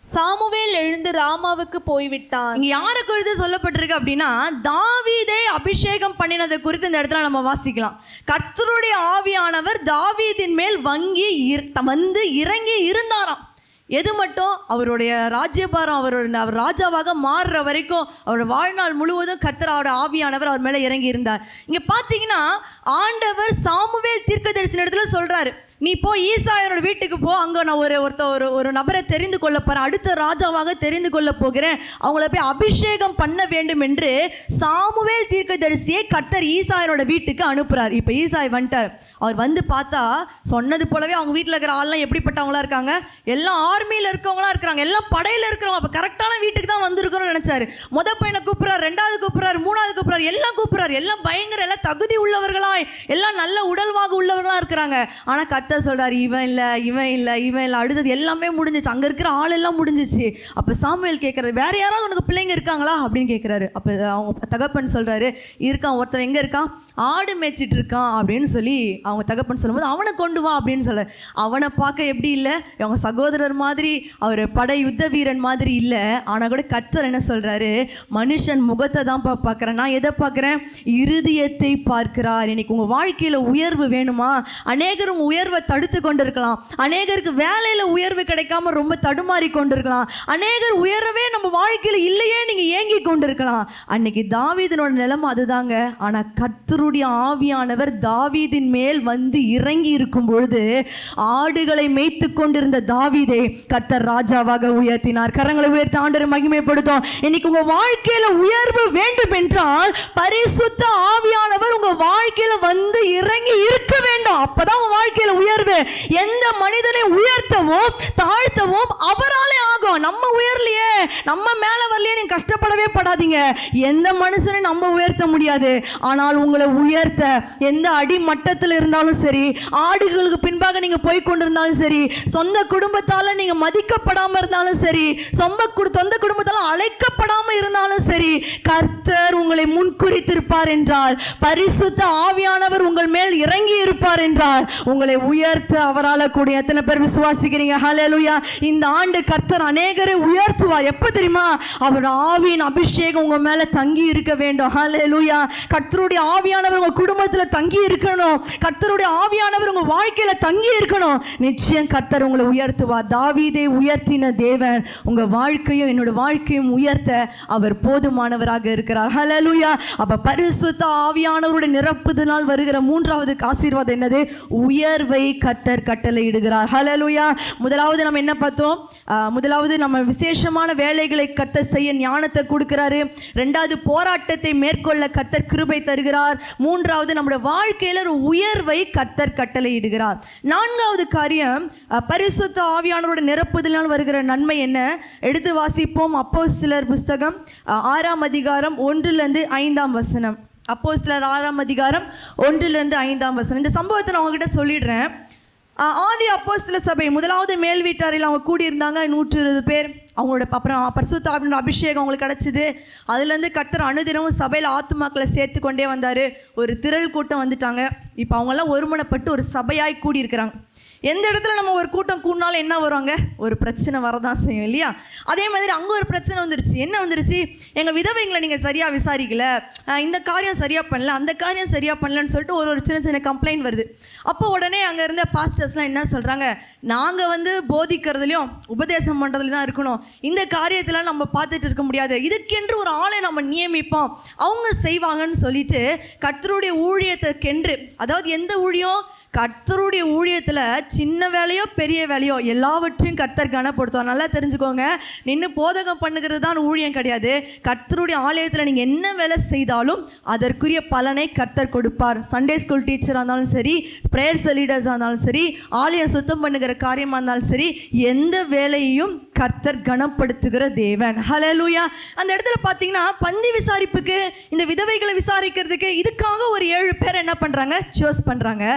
சாமுவேல் எழுந்து ராமாவுக்கு போய்விட்டான் இங்க யாரை குறித்து சொல்லப்பட்டிருக்கு அப்படின்னா தாவீதை அபிஷேகம் பண்ணினதை குறித்து இந்த இடத்துல நம்ம வாசிக்கலாம் கர்த்தருடைய ஆவியானவர் தாவீதின் மேல் வங்கி இர்- வந்து இறங்கி இருந்தாராம் எது மட்டும் அவருடைய ராஜ்யபாரம் அவரோட அவர் ராஜாவாக மாறுற வரைக்கும் அவரோட வாழ்நாள் முழுவதும் கர்த்தர் அவரோட ஆவியானவர் அவர் மேலே இறங்கி இருந்தார் இங்கே பார்த்தீங்கன்னா ஆண்டவர் சாமுவேல் தீர்க்கதரிசன இடத்துல சொல்றாரு நீ போ ஈசாயனோட வீட்டுக்கு போ அங்கே நான் ஒரு ஒருத்த ஒரு ஒரு நபரை தெரிந்து கொள்ள போகிறேன் அடுத்த ராஜாவாக தெரிந்து கொள்ள போகிறேன் அவங்கள போய் அபிஷேகம் பண்ண வேண்டும் என்று சாமுவேல் தீர்க்கதரிசியை கர்த்தர் ஈசாயனோட வீட்டுக்கு அனுப்புறார் இப்போ ஈசாய் வந்துட்டார் அவர் வந்து பார்த்தா சொன்னது போலவே அவங்க வீட்டில் இருக்கிற ஆள்லாம் எப்படிப்பட்டவங்களா இருக்காங்க எல்லாம் ஆர்மியில் இருக்கவங்களா இருக்கிறாங்க எல்லாம் படையில் இருக்கிறவங்க அப்போ கரெக்டான வீட்டுக்கு தான் வந்திருக்கிறோம்னு நினச்சாரு முத பையனை கூப்பிட்றாரு ரெண்டாவது கூப்பிட்றாரு மூணாவது கூப்பிட்றாரு எல்லாம் கூப்பிட்றாரு எல்லாம் பயங்கர எல்லாம் தகுதி உள்ளவர்களாய் எல்லாம் நல்ல உடல்வாக உள்ளவர்களா இருக்கிறாங்க ஆனால் கர்த்தர் சொல்றாரு இவன் இல்லை இவன் இல்லை இவன் இல்லை அடுத்தது எல்லாமே முடிஞ்சிச்சு அங்கே இருக்கிற ஆள் எல்லாம் முடிஞ்சிச்சு அப்போ சாமுவேல் கேட்குறாரு வேற யாராவது உனக்கு பிள்ளைங்க இருக்காங்களா அப்படின்னு கேட்குறாரு அப்போ அவங்க தகப்பன் சொல்றாரு இருக்கான் ஒருத்தன் எங்கே இருக்கான் ஆடு மேய்ச்சிட்டு இருக்கான் அப்படின்னு சொல்லி அவங்க தகப்பன் சொல்லும்போது அவனை கொண்டு வா அப்படின்னு சொல்ல அவனை பார்க்க எப்படி இல்லை அவங்க சகோதரர் மாதிரி அவர் படை யுத்த வீரன் மாதிரி இல்லை ஆனால் கூட கர்த்தர் என்ன சொல்றாரு மனுஷன் முகத்தை தான் பா பார்க்குறேன் நான் எதை பார்க்குறேன் இருதயத்தை பார்க்கிறார் இன்னைக்கு உங்கள் வாழ்க்கையில் உயர்வு வேணுமா அநேகர் உங்கள் உயர்வை தடுத்து கொண்டிருக்கலாம் அநேகருக்கு வேலையில் உயர்வு கிடைக்காம ரொம்ப தடுமாறி கொண்டிருக்கலாம் அநேகர் உயரவே நம்ம வாழ்க்கையில் இல்லையே நீங்கள் ஏங்கி கொண்டிருக்கலாம் அன்னைக்கு தாவீதினோட நிலைமை அதுதாங்க ஆனால் கர்த்தருடைய ஆவியானவர் தாவீதின் மேல் வந்து இறங்கி இருக்கும் பொழுது ஆடுகளை மேய்த்து கொண்டிருந்த தாவீதை கர்த்தர் ராஜாவாக உயர்த்தினார் கரங்களை உயர்த்தி ஆண்டரை மகிமைப்படுத்தும் இன்னைக்கு உங்க வாழ்க்கையில உயர்வு வேண்டும் என்றால் பரிசுத்த ஆவியானவர் உங்க வாழ்க்கையில வந்து இறங்கி இருக்க வேண்டும் அப்பதான் உங்க வாழ்க்கையில உயர்வு எந்த மனிதனை உயர்த்தவும் தாழ்த்தவும் அவராலே ஆகும் நம்ம உயர்லையே நம்ம மேல வரலையே நீங்க கஷ்டப்படவே படாதீங்க எந்த மனுஷனை நம்ம உயர்த்த முடியாது ஆனால் உங்களை உயர்த்த எந்த அடிமட்டத்தில் இருந்தாலும் சரி ஆடுகளுக்கு பின்பாக நீங்க போய் கொண்டிருந்தாலும் சரி சொந்த குடும்பத்தால நீங்க மதிக்கப்படாம இருந்தாலும் சரி சொந்த குடு சொந்த குடும்பத்தால அழைக்கப்படாம இருந்தாலும் சரி கர்த்தர் உங்களை முன்குறித்திருப்பார் என்றால் பரிசுத்த ஆவியானவர் உங்கள் மேல் இறங்கி இருப்பார் என்றால் உங்களை உயர்த்த அவரால கூடிய எத்தனை பேர் விசுவாசிக்கிறீங்க ஹalleluya இந்த ஆண்டு கர்த்தர் அநேகரை உயர்த்துவார் எப்ப தெரியுமா அவர் ஆவியின் அபிஷேகம் உங்க மேல தங்கி இருக்க வேண்டும் ஹalleluya கர்த்தருடைய ஆவியானவர் உங்க குடும்பத்துல தங்கி இருக்கணும் கர்த்தருடைய ஆவியானவர் உங்க வாழ்க்கையில தங்கி இருக்கணும் நிச்சயம் கர்த்தர் உங்களை உயர்த்துவார் தாவீதை உயர்த்தின தேவன் உங்க வாழ்க்கையும் என்னோட வாழ்க்கையும் உயர்த்த அவர் போதுமானவராக இருக்கிறார் ஹalleluya அப்ப பரிசுத்த ஆவியானவருடைய நிரப்புதனால் வருகிற மூன்றாவது ஆசீர்வாதம் என்னது உயர்வை கர்த்தர் கட்டளையிடுகிறார் ஹalleluya முதலாவது நம்ம என்ன பார்த்தோம் ஆஹ், முதலாவது நம்ம விசேஷமான வேலைகளை கர்த்தர் செய்ய ஞானத்தை கொடுக்கிறாரு ரெண்டாவது போராட்டத்தை மேற்கொள்ள கர்த்தர் கிருபை தருகிறார் மூன்றாவது நம்முடைய வாழ்க்கையில ஒரு உயர்வை கர்த்தர் கட்டளையிடுகிறார் நான்காவது காரியம் அஹ், பரிசுத்த ஆவியானவரோட நிரப்புதலினால் வருகிற நன்மை என்ன எடுத்து வாசிப்போம் அப்போ சிலர் புஸ்தகம் அஹ், ஆறாம் அதிகாரம் ஒன்றிலிருந்து ஐந்தாம் வசனம் அப்போ சிலர் ஆறாம் அதிகாரம் ஒன்றிலிருந்து ஐந்தாம் வசனம் இந்த சம்பவத்தை நான் உங்ககிட்ட சொல்லிடுறேன் ஆஹ் ஆதி அப்போஸ்தல சபை முதலாவது மேல் வீட்டாரில் அவங்க கூடியிருந்தாங்க நூற்றி இருபது பேர் அவங்களோட அப்புறம் பரிசுத்த ஆவியோட அபிஷேகம் அவங்களுக்கு கிடச்சிது அதுலேருந்து கர்த்தர் அனுதினமும் சபையில் ஆத்துமாக்களை சேர்த்து கொண்டே வந்தார் ஒரு திரள் கூட்டம் வந்துட்டாங்க இப்போ அவங்கெல்லாம் ஒருமனப்பட்டு ஒரு சபையாய் கூடியிருக்கிறாங்க எந்த இடத்துல நம்ம ஒரு கூட்டம் கூடினாலும் என்ன வருவாங்க ஒரு பிரச்சனை வரதான் செய்யும் இல்லையா அதே மாதிரி அங்கே ஒரு பிரச்சனை வந்துருச்சு என்ன வந்துருச்சு எங்கள் விதவைங்களை நீங்கள் சரியாக விசாரிக்கல ஆஹ் இந்த காரியம் சரியாக பண்ணல அந்த காரியம் சரியாக பண்ணலன்னு சொல்லிட்டு ஒரு ஒரு சின்ன சின்ன கம்ப்ளைண்ட் வருது அப்போ உடனே அங்கே இருந்த பாஸ்டர்ஸ்லாம் என்ன சொல்கிறாங்க நாங்கள் வந்து போதிக்கிறதுலையும் உபதேசம் பண்ணுறதுல தான் இருக்கணும் இந்த காரியத்தில் நம்ம பார்த்துட்டு இருக்க முடியாது இதுக்கென்று ஒரு ஆளை நம்ம நியமிப்போம் அவங்க செய்வாங்கன்னு சொல்லிட்டு கர்த்தருடைய ஊழியத்துக்கென்று அதாவது எந்த ஊழியம் கர்த்தருடைய ஊழியத்தில் சின்ன வேலையோ பெரிய வேலையோ எல்லாவற்றையும் கர்த்தர் கனப்படுத்துவார் நல்லா தெரிஞ்சுக்கோங்க நின்று போதகம் பண்ணுகிறது தான் ஊழியம் கிடையாது கர்த்தருடைய ஆலயத்தில் நீங்கள் என்ன வேலை செய்தாலும் அதற்குரிய பலனை கர்த்தர் கொடுப்பார் சண்டே ஸ்கூல் டீச்சராக இருந்தாலும் சரி ப்ரேயர்ஸ் லீடர்ஸாக இருந்தாலும் சரி ஆலயம் சுத்தம் பண்ணுகிற காரியமாக இருந்தாலும் சரி எந்த வேலையையும் கர்த்தர் கனப்படுத்துகிற தேவன் ஹalleluya அந்த இடத்துல பார்த்தீங்கன்னா பந்தி விசாரிப்புக்கு இந்த விதவைகளை விசாரிக்கிறதுக்கு இதுக்காக ஒரு ஏழு பேர் என்ன பண்ணுறாங்க சூஸ் பண்ணுறாங்க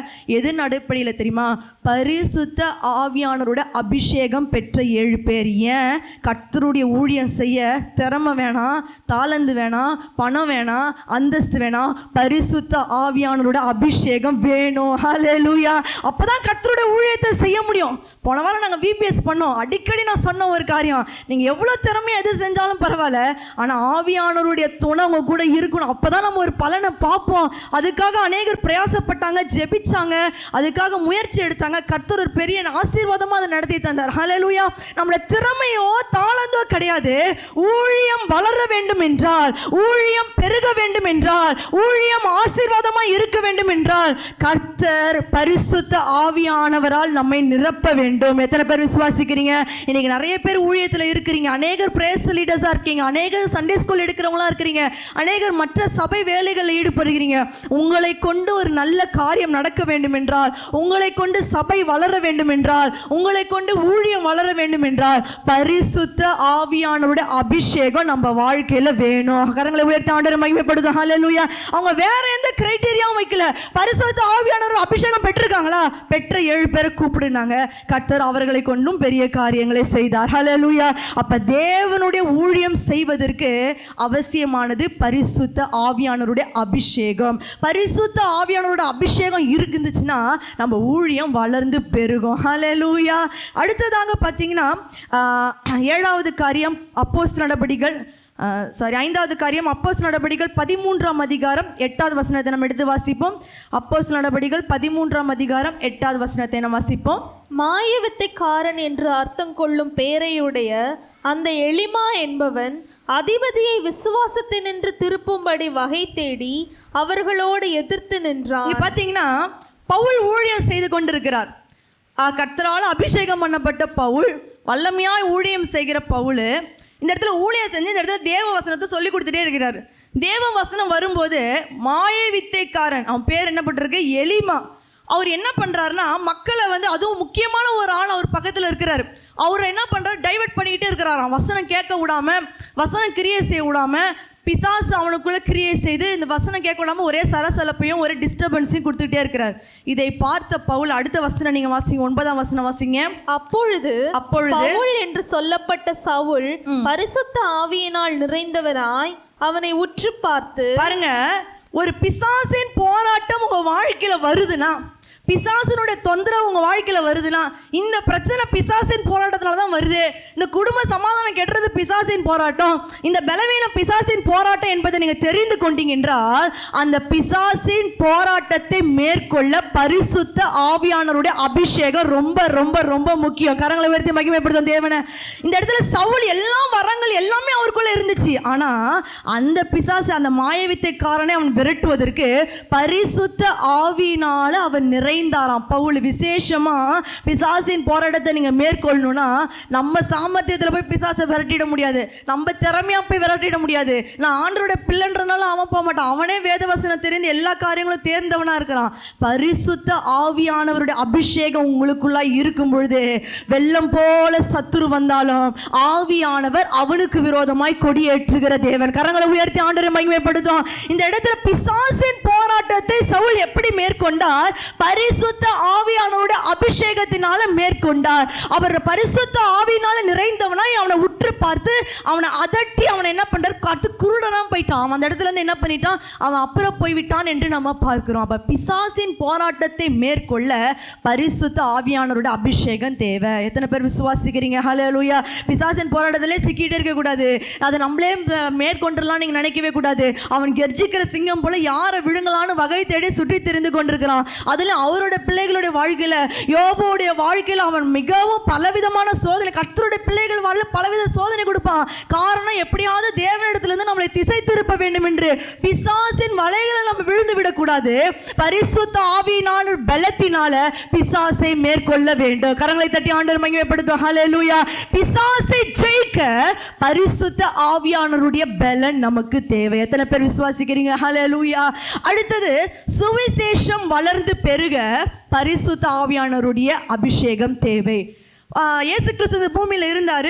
எதன் அடிப்படையில் தெரியுமா பரிசுத்த ஆவியானரோட அபிஷேகம் பெற்ற ஏழு பேர் ஏன் கர்த்தருடைய ஊழியம் செய்ய திறமை வேணாம் தாளந்து வேணாம் பணம் வேணாம் அந்தஸ்து வேணாம் பரிசுத்த ஆவியானரோட அபிஷேகம் வேணும் ஹalleluya அப்பதான் கர்த்தருடைய ஊழியத்தை செய்ய முடியும் போன வாரம் நாங்கள் விபிஎஸ் பண்ணோம் அடிக்கடி நான் சொன்ன ஒரு காரியம் நீங்கள் எவ்வளோ திறமையாக எது செஞ்சாலும் பரவாயில்ல ஆனால் ஆவியானவருடைய துணை உங்க கூட இருக்கணும் அப்போ தான் நம்ம ஒரு பலனை பார்ப்போம் அதுக்காக அநேகர் பிரயாசப்பட்டாங்க ஜெபிச்சாங்க அதுக்காக முயற்சி எடுத்தாங்க கர்த்தர் ஒரு பெரிய ஆசீர்வாதமாக அதை நடத்தி தந்தார் ஹalleluya நம்மளோட திறமையோ தாளந்தோ கிடையாது ஊழியம் வளர வேண்டும் என்றால் ஊழியம் பெருக வேண்டும் என்றால் ஊழியம் ஆசீர்வாதமாக இருக்க வேண்டும் என்றால் கர்த்தர் பரிசுத்த ஆவியானவரால் நம்மை நிரப்ப வேண்டும் எத்தனை பேர் விசுவாசிக்கிறீங்க இன்னைக்கு நிறைய பேர் ஊழியத்தில் இருக்கிறீங்க அநேகர் பிரேஸ் லீடர்ஸாக இருக்கீங்க அநேகர் சண்டே ஸ்கூல் எடுக்கிறவங்களா இருக்கிறீங்க அநேகர் மற்ற சபை வேலைகளில் ஈடுபடுகிறீங்க உங்களை கொண்டு ஒரு நல்ல காரியம் நடக்க வேண்டும் என்றால் உங்களை கொண்டு சபை வளர வேண்டும் என்றால் உங்களை கொண்டு ஊழியம் வளர வேண்டும் என்றால் பரிசுத்த ஆவியானவருடைய அபிஷேகம் நம்ம வாழ்க்கையில வேணும் கரங்களை உயர்த்தி ஆண்டவர் மகிமைப்படுத்தும் ஹalleluya அவங்க வேற எந்த கிரைட்டீரியாவும் வைக்கல பரிசுத்த ஆவியானவர் அபிஷேகம் பெற்றிருக்காங்களா பெற்ற ஏழு பேரை கூப்பிடுனாங்க கர்த்தர் அவர்களை கொண்டும் பெரிய காரியங்களை செய்தார் ஹalleluya அப்ப தேவனுடைய ஊழியம் செய்வதற்கு அவசியமானது பரிசுத்த ஆவியானவருடைய அபிஷேகம் பரிசுத்த ஆவியானவரோட அபிஷேகம் இருந்துச்சுன்னா நம்ம ஊழியம் வளர்ந்து பெருகும் ஹalleluya அடுத்ததாக பார்த்தீங்கன்னா ஆஹ், ஏழாவது காரியம் அப்போஸ் நடபடிகள் சாரி ஐந்தாவது காரியம் அப்போஸ் நடபடிகள் பதிமூன்றாம் அதிகாரம் எட்டாவது வசனத்தை நம்ம எடுத்து வாசிப்போம் அப்போஸ் நடபடிகள் பதிமூன்றாம் அதிகாரம் எட்டாவது வசனத்தை நம்ம வாசிப்போம் மாயவித்தைக்காரன் என்று அர்த்தம் கொள்ளும் பேரையுடைய அந்த எளிமா என்பவன் அதிபதியை விசுவாசத்தினின்று திருப்பும்படி வகை தேடி அவர்களோடு எதிர்த்து நின்றான் இங்க பார்த்தீங்கன்னா பவுல் ஊழியம் செய்து கொண்டிருக்கிறார் ஆ, கர்த்தரால் அபிஷேகம் பண்ணப்பட்ட பவுல் வல்லமையாய் ஊழியம் செய்கிற பவுல் இந்த இடத்துல ஊழியம் செஞ்சு இந்த இடத்துல தேவ வசனத்தை சொல்லி கொடுத்துட்டே இருக்கிறார் தேவ வசனம் வரும்போது மாய வித்தைக்காரன் அவன் பேர் என்ன பட்டிருக்கு எலிமா அவர் என்ன பண்ணுறாருன்னா மக்களை வந்து அதுவும் முக்கியமான ஒரு ஆள் அவர் பக்கத்தில் இருக்கிறார் அவர் என்ன பண்ணுறாரு டைவர்ட் பண்ணிக்கிட்டே இருக்கிறாராம் வசனம் கேட்க விடாம வசனம் கிரியை செய்ய விடாம பிசாசு அவனுக்குள்ள கிரியை செய்து இந்த வசனம் கேட்க விடாம ஒரே சலசலப்பையும் ஒரே டிஸ்டர்பன்ஸையும் கொடுத்துட்டே இருக்கிறார் இதை பார்த்த பவுல் அடுத்த வசனம் நீங்க வாசிங்க ஒன்பதாம் வசனம் வாசிங்க அப்பொழுது அப்பொழுது பவுல் என்று சொல்லப்பட்ட சவுல் பரிசுத்த ஆவியினால் நிறைந்தவனாய் அவனை உற்று பார்த்து பாருங்க ஒரு பிசாசின் போராட்டம் உங்க வாழ்க்கையில வருதுன்னா பிசாசினுடைய தொந்தரவு உங்க வாழ்க்கையில வருதுன்னா இந்த பிரச்சனை பிசாசின் போராட்டத்தினால தான் வருது இந்த குடும்ப சமாதானம் கெட்டுறது பிசாசின் போராட்டம் இந்த பலவீனம் பிசாசின் போராட்டம் என்பதை நீங்க தெரிந்து கொண்டீங்க என்றால் அந்த பிசாசின் போராட்டத்தை மேற்கொள்ள பரிசுத்த ஆவியானவருடைய அபிஷேகம் ரொம்ப ரொம்ப ரொம்ப முக்கியம் கரங்களை உயர்த்தி மகிமைப்படுத்தும் தேவனை இந்த இடத்துல சவுல் எல்லா வரங்கள் எல்லாமே அவருக்குள்ள இருந்துச்சு ஆனா அந்த பிசாசு அந்த மாயவித்தைக்காரனை அவன் விரட்டுவதற்கு பரிசுத்த ஆவியினால அவன் நிறைந்தாராம் பவுல் விசேஷமா பிசாசின் போராட்டத்தை நீங்க மேற்கொள்ளணும்னா நம்ம சாமர்த்தியத்துல போய் பிசாசை விரட்டிட முடியாது நம்ம திறமையா போய் விரட்டிட முடியாது நான் ஆண்டரோட பிள்ளைன்றனால அவன் போக மாட்டான் அவனே வேதவசனம் தெரிந்து எல்லா காரியங்களும் தேர்ந்தவனா இருக்கிறான் பரிசுத்த ஆவியானவருடைய அபிஷேகம் உங்களுக்குள்ளா இருக்கும் பொழுது வெள்ளம் போல சத்துரு வந்தாலும் ஆவியானவர் அவனுக்கு விரோதமாய் கொடியேற்றுகிற தேவன் கரங்களை உயர்த்தி ஆண்டரை மகிமைப்படுத்தும் இந்த இடத்துல பிசாசின் போராட்டத்தை சவுல் எப்படி மேற்கொண்டார் பரிசுத்த ஆவியானவருடைய அபிஷேகத்தினால மேற்கொண்டார் அவர் பரிசுத்த ஆவியினால நிறைந்தவனாய் அவனை உற்று பார்த்து அவனை அதட்டி அவனை என்ன பண்றார் காத்து குருடனா போயிட்டான் அவன் அந்த இடத்துல இருந்து என்ன பண்ணிட்டான் அவன் அப்புறம் போய்விட்டான் என்று நம்ம பார்க்கிறோம் அப்ப பிசாசின் போராட்டத்தை மேற்கொள்ள பரிசுத்த ஆவியானவரோட அபிஷேகம் தேவை எத்தனை பேர் விசுவாசிக்கிறீங்க ஹalleluya பிசாசின் போராட்டத்திலே சிக்கிட்டே இருக்க கூடாது அதை நம்மளே அஹ், மேற்கொண்டுலாம் நீங்க நினைக்கவே கூடாது அவன் கெர்ஜிக்கிற சிங்கம் போல யாரை விழுங்கலான்னு வகை தேடி சுற்றி தெரிந்து கொண்டிருக்கிறான் அதுல அவரோட பிள்ளைகளுடைய வாழ்க்கையில யோபுடைய வாழ்க்கையில அவன் மிகவும் பலவிதமான சோதனை கர்த்தருடைய பிள்ளைகள் வாழ்ல பலவித சோதனை கொடுப்பான் காரணம் எப்படியாவது தேவனிடத்திலிருந்து நம்மளை திசை திருப்ப வேண்டும் என்று பிசாசின் வலைகளை நம்ம விழுந்து விடக்கூடாது பரிசுத்த ஆவியினால் பலத்தினால பிசாசை மேற்கொள்ள வேண்டும் கரங்களை தட்டி ஆண்டவர் மகிமைப்படுத்தும் ஹalleluya பிசாசை ஜெயிக்க பரிசுத்த ஆவியானவருடைய பலன் நமக்கு தேவை எத்தனை பேர் விசுவாசிக்கிறீங்க ஹalleluya அடுத்தது சுவிசேஷம் வளர்ந்து பெருக பரிசுத்த ஆவியானவருடைய அபிஷேகம் தேவை ஆஹ் இயேசு கிறிஸ்து இந்த பூமியில இருந்தாரு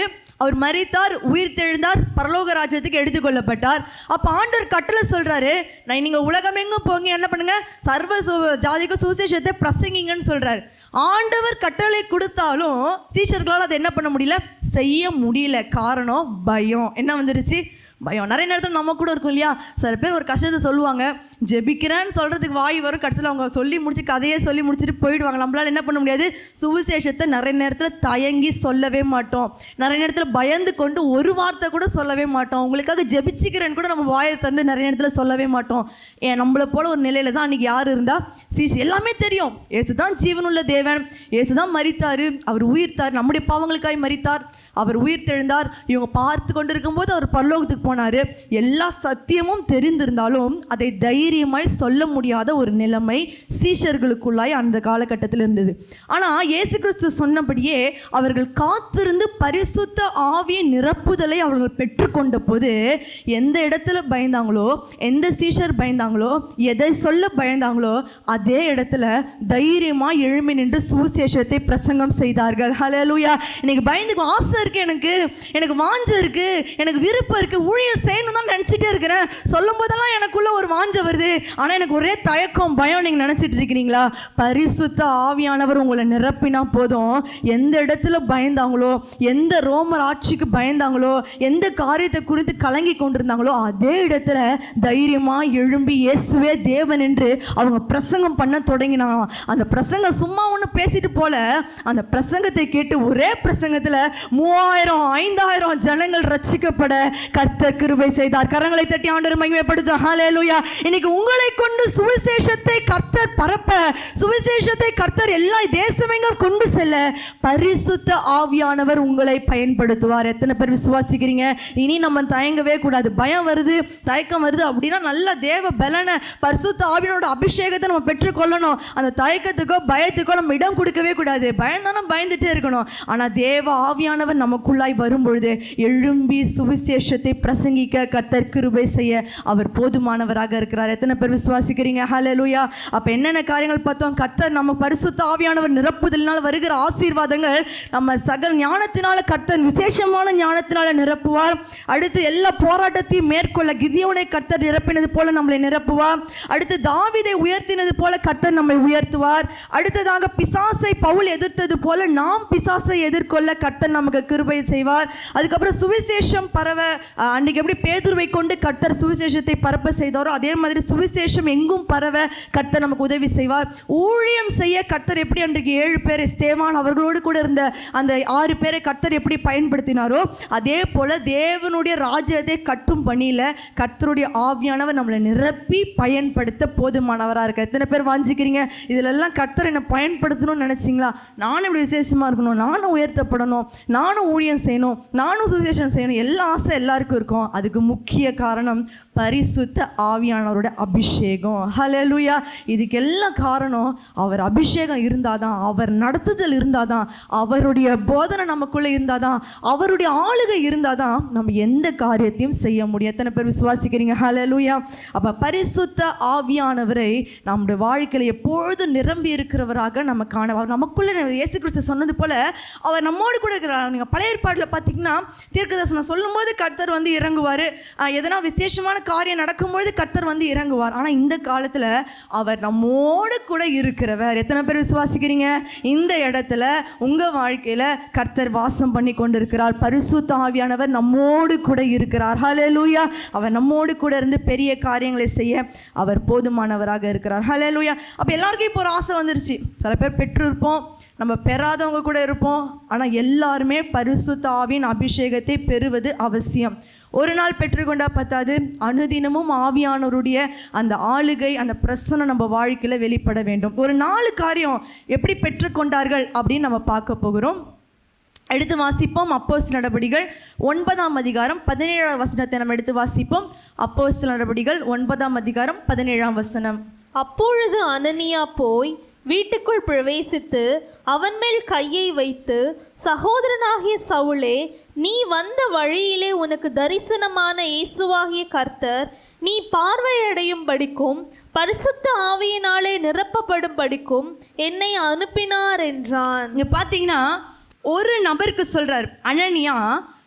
அவர் மரித்தார் உயிர் தெழுந்தார் பரலோக ராஜ்யத்துக்கு எடுத்துக்கொள்ளப்பட்டார் அப்போ ஆண்டவர் கட்டளை சொல்றாரு நான் நீங்க உலகமெங்கும் போங்க என்ன பண்ணுங்க சர்வ சு ஜாதிக்கு சுவிசேஷத்தை பிரசங்கிங்கன்னு சொல்றாரு ஆண்டவர் கட்டளை கொடுத்தாலும் சீஷர்களால் அதை என்ன பண்ண முடியல செய்ய முடியல காரணம் பயம் என்ன வந்துருச்சு பயம் நிறைய நேரத்தில் நம்ம கூட இருக்கும் இல்லையா சில பேர் ஒரு கஷ்டத்தை சொல்லுவாங்க ஜெபிக்கிறேன்னு சொல்கிறதுக்கு வாய் வரும் கடைசியில் அவங்க சொல்லி முடிச்சு கதையே சொல்லி முடிச்சுட்டு போயிடுவாங்க நம்மளால என்ன பண்ண முடியாது சுவிசேஷத்தை நிறைய நேரத்தில் தயங்கி சொல்லவே மாட்டோம் நிறைய நேரத்தில் பயந்து கொண்டு ஒரு வார்த்தை கூட சொல்லவே மாட்டோம் உங்களுக்காக ஜெபிச்சுக்கிறேன்னு கூட நம்ம வாயை தந்து நிறைய நேரத்தில் சொல்லவே மாட்டோம் ஏன் நம்மளை போல ஒரு நிலையில தான் அன்றைக்கி யார் இருந்தா சீஷ் எல்லாமே தெரியும் ஏசு தான் ஜீவனுள்ள தேவன் ஏசு தான் மரித்தார் அவர் உயிர்த்தார் நம்முடைய பாவங்களுக்காய் மரித்தார் அவர் உயிர் தெழுந்தார் இவங்க பார்த்து கொண்டு இருக்கும்போது அவர் பரலோகத்துக்கு போனார் எல்லா சத்தியமும் தெரிந்திருந்தாலும் அதை தைரியமாய் சொல்ல முடியாத ஒரு நிலைமை சீஷர்களுக்குள்ளாய் அந்த காலகட்டத்தில் இருந்தது ஆனால் இயேசு கிறிஸ்து சொன்னபடியே அவர்கள் காத்திருந்து பரிசுத்த ஆவிய நிரப்புதலை அவர்கள் பெற்றுக்கொண்ட போது எந்த இடத்துல பயந்தாங்களோ எந்த சீஷர் பயந்தாங்களோ எதை சொல்ல பயந்தாங்களோ அதே இடத்துல தைரியமாக எழும்பி நின்று சுவிசேஷத்தை பிரசங்கம் செய்தார்கள் ஹalleluya இன்னைக்கு பயந்துக்கு ஆசை இருக்கு எனக்கு எனக்கு வாஞ்ச இருக்கு எனக்கு விருப்பம் இருக்கு ஊழியம் செய்யணும் தான் நினச்சிட்டே இருக்கிறேன் சொல்லும் போதெல்லாம் எனக்குள்ள ஒரு வாஞ்ச வருது ஆனால் எனக்கு ஒரே தயக்கம் பயம் நீங்கள் நினச்சிட்டு இருக்கிறீங்களா பரிசுத்த ஆவியானவர் உங்களை நிரப்பினா போதும் எந்த இடத்துல பயந்தாங்களோ எந்த ரோமர் ஆட்சிக்கு பயந்தாங்களோ எந்த காரியத்தை குறித்து கலங்கி கொண்டிருந்தாங்களோ அதே இடத்துல தைரியமா எழும்பி இயேசுவே தேவன் என்று அவங்க பிரசங்கம் பண்ண தொடங்கினாங்க அந்த பிரசங்கம் சும்மா ஒன்று பேசிட்டு போல அந்த பிரசங்கத்தை கேட்டு ஒரே பிரசங்கத்தில் மூவாயிரம் ஐந்தாயிரம் ஜனங்கள் ரட்சிக்கப்பட கர்த்தர் கிருபை செய்தார் கரங்களை தட்டி ஆண்டவர் மகிமைப்படுத்தும் ஹalleluya இன்னைக்கு உங்களை கொண்டு சுவிசேஷத்தை கர்த்தர் பரப்ப சுவிசேஷத்தை கர்த்தர் எல்லா தேசமெங்கும் கொண்டு செல்ல பரிசுத்த ஆவியானவர் உங்களை பயன்படுத்துவார் எத்தனை பேர் விசுவாசிக்கிறீங்க இனி நம்ம தயங்கவே கூடாது பயம் வருது தயக்கம் வருது அப்படின்னா நல்ல தேவ பலனை பரிசுத்த ஆவியனோட அபிஷேகத்தை நம்ம பெற்றுக்கொள்ளணும் அந்த தயக்கத்துக்கோ பயத்துக்கோ நம்ம இடம் கொடுக்கவே கூடாது பயந்தாலும் பயந்துட்டே இருக்கணும் ஆனால் தேவ ஆவியானவர் நமக்குள்ளாய் வரும்பொழுது எழும்பி சுவிசேஷத்தை பிரசங்கிக்க கர்த்தர் கிருபை செய்ய அவர் போதுமானவராக இருக்கிறார் எத்தனை பேர் விசுவாசிக்கிறீங்க ஹalleluya அப்ப என்னென்ன காரியங்கள் பார்த்தோம் கர்த்தர் நம்ம பரிசுத்த ஆவியானவர் நிரப்புதலினால் வருகிற ஆசீர்வாதங்கள் நம்ம சகல ஞானத்தினால கர்த்தர் விசேஷமான ஞானத்தினால நிரப்புவார் அடுத்து எல்லா போராட்டத்தையும் மேற்கொள்ள கிதியோனை கர்த்தர் நிரப்பினது போல நம்மளை நிரப்புவார் அடுத்து தாவீதை உயர்த்தினது போல கர்த்தர் நம்மை உயர்த்துவார் அடுத்ததாக பிசாசை பவுல் எதிர்த்தது போல நாம் பிசாசை எதிர்கொள்ள கர்த்தர் நமக்கு கிருபை செய்வார் அதுக்கப்புறம் சுவிசேஷம் பரவ அஹ், அன்னைக்கு எப்படி பேதுருவை கொண்டு கர்த்தர் சுவிசேஷத்தை பரப்ப செய்தாரோ அதே மாதிரி சுவிசேஷம் எங்கும் பரவ கர்த்தர் நமக்கு உதவி செய்வார் ஊழியம் செய்ய கர்த்தர் எப்படி அன்றைக்கு ஏழு பேர் ஸ்தேவான் அவர்களோடு கூட இருந்த அந்த ஆறு பேரை கர்த்தர் எப்படி பயன்படுத்தினாரோ அதே போல தேவனுடைய ராஜ்யத்தை கட்டும் பணியில கர்த்தருடைய ஆவியானவர் நம்மளை நிரப்பி பயன்படுத்த போதுமானவராக இருக்க எத்தனை பேர் வாஞ்சிக்கிறீங்க இதுல எல்லாம் கர்த்தர் என்னை பயன்படுத்தணும்னு நினைச்சீங்களா நானும் இப்படி விசேஷமா இருக்கணும் நானும் உயர்த்தப்படணும் நானும் ஊழியம் செய்யணும் நானும் சுவிசேஷம் செய்யணும் எல்லா ஆசை எல்லாருக்கும் இருக்கும் அதுக்கு முக்கிய காரணம் பரிசுத்த ஆவியானவரோட அபிஷேகம் ஹalleluya இதுக்கு எல்லாம் காரணம் அவர் அபிஷேகம் இருந்தாதான் அவர் நடத்துதல் இருந்தாதான் அவருடைய போதனை நமக்குள்ள இருந்தாதான் அவருடைய ஆளுகை இருந்தாதான் நம்ம எந்த காரியத்தையும் செய்ய முடியும் எத்தனை பேர் விசுவாசிக்கிறீங்க ஹalleluya அப்ப பரிசுத்த ஆவியானவரை நம்முடைய வாழ்க்கையில எப்பொழுதும் நிரம்பி இருக்கிறவராக நம்ம காண அவர் நமக்குள்ள இயேசு கிறிஸ்து சொன்னது போல அவர் நம்மோடு கூட இருக்கிறார் நீங்க பழைய ஏற்பாட்டில் பார்த்தீங்கன்னா தீர்க்கதர்சனம் சொல்லும்போது கர்த்தர் வந்து இறங்குவார் எதனா விசேஷமான காரியம் நடக்கும்பொழுது கர்த்தர் வந்து இறங்குவார் ஆனால் இந்த காலத்தில் அவர் நம்மோடு கூட இருக்கிறவர் எத்தனை பேர் விசுவாசிக்கிறீங்க இந்த இடத்துல உங்கள் வாழ்க்கையில் கர்த்தர் வாசம் பண்ணி கொண்டிருக்கிறார் பரிசுத்த ஆவியானவர் நம்மோடு கூட இருக்கிறார் ஹalleluya அவர் நம்மோடு கூட இருந்து பெரிய காரியங்களை செய்ய அவர் போதுமானவராக இருக்கிறார் ஹalleluya அப்போ எல்லாருக்கும் இப்போ ஒரு ஆசை வந்துருச்சு சில பேர் பெற்று இருப்போம் நம்ம பெறாதவங்க கூட இருப்போம் ஆனால் எல்லாருமே பரிசுத்த ஆவியின் அபிஷேகத்தை பெறுவது அவசியம் ஒரு நாள் பெற்றுக்கொண்டா பத்தாது அனுதினமும் ஆவியானவருடைய அந்த ஆளுகை அந்த பிரசனம் நம்ம வாழ்க்கையில் வெளிப்பட வேண்டும் ஒரு நாலு காரியம் எப்படி பெற்றுக்கொண்டார்கள் அப்படின்னு நம்ம பார்க்க போகிறோம் எடுத்து வாசிப்போம் அப்போஸ் நடபடிகள் ஒன்பதாம் அதிகாரம் பதினேழாம் வசனத்தை நம்ம எடுத்து வாசிப்போம் அப்போஸ் நடபடிகள் ஒன்பதாம் அதிகாரம் பதினேழாம் வசனம் அப்பொழுது அனனியா போய் வீட்டுக்குள் பிரவேசித்து அவன் மேல் கையை வைத்து சகோதரனாகிய சவுலே நீ வந்த வழியிலே உனக்கு தரிசனமான இயேசுவாகிய கர்த்தர் நீ பார்வையடையும் படிக்கும் பரிசுத்த ஆவியினாலே நிரப்பப்படும் படிக்கும் என்னை அனுப்பினார் என்றான் இங்க பார்த்தீங்கன்னா ஒரு நபருக்கு சொல்றார் அனனியா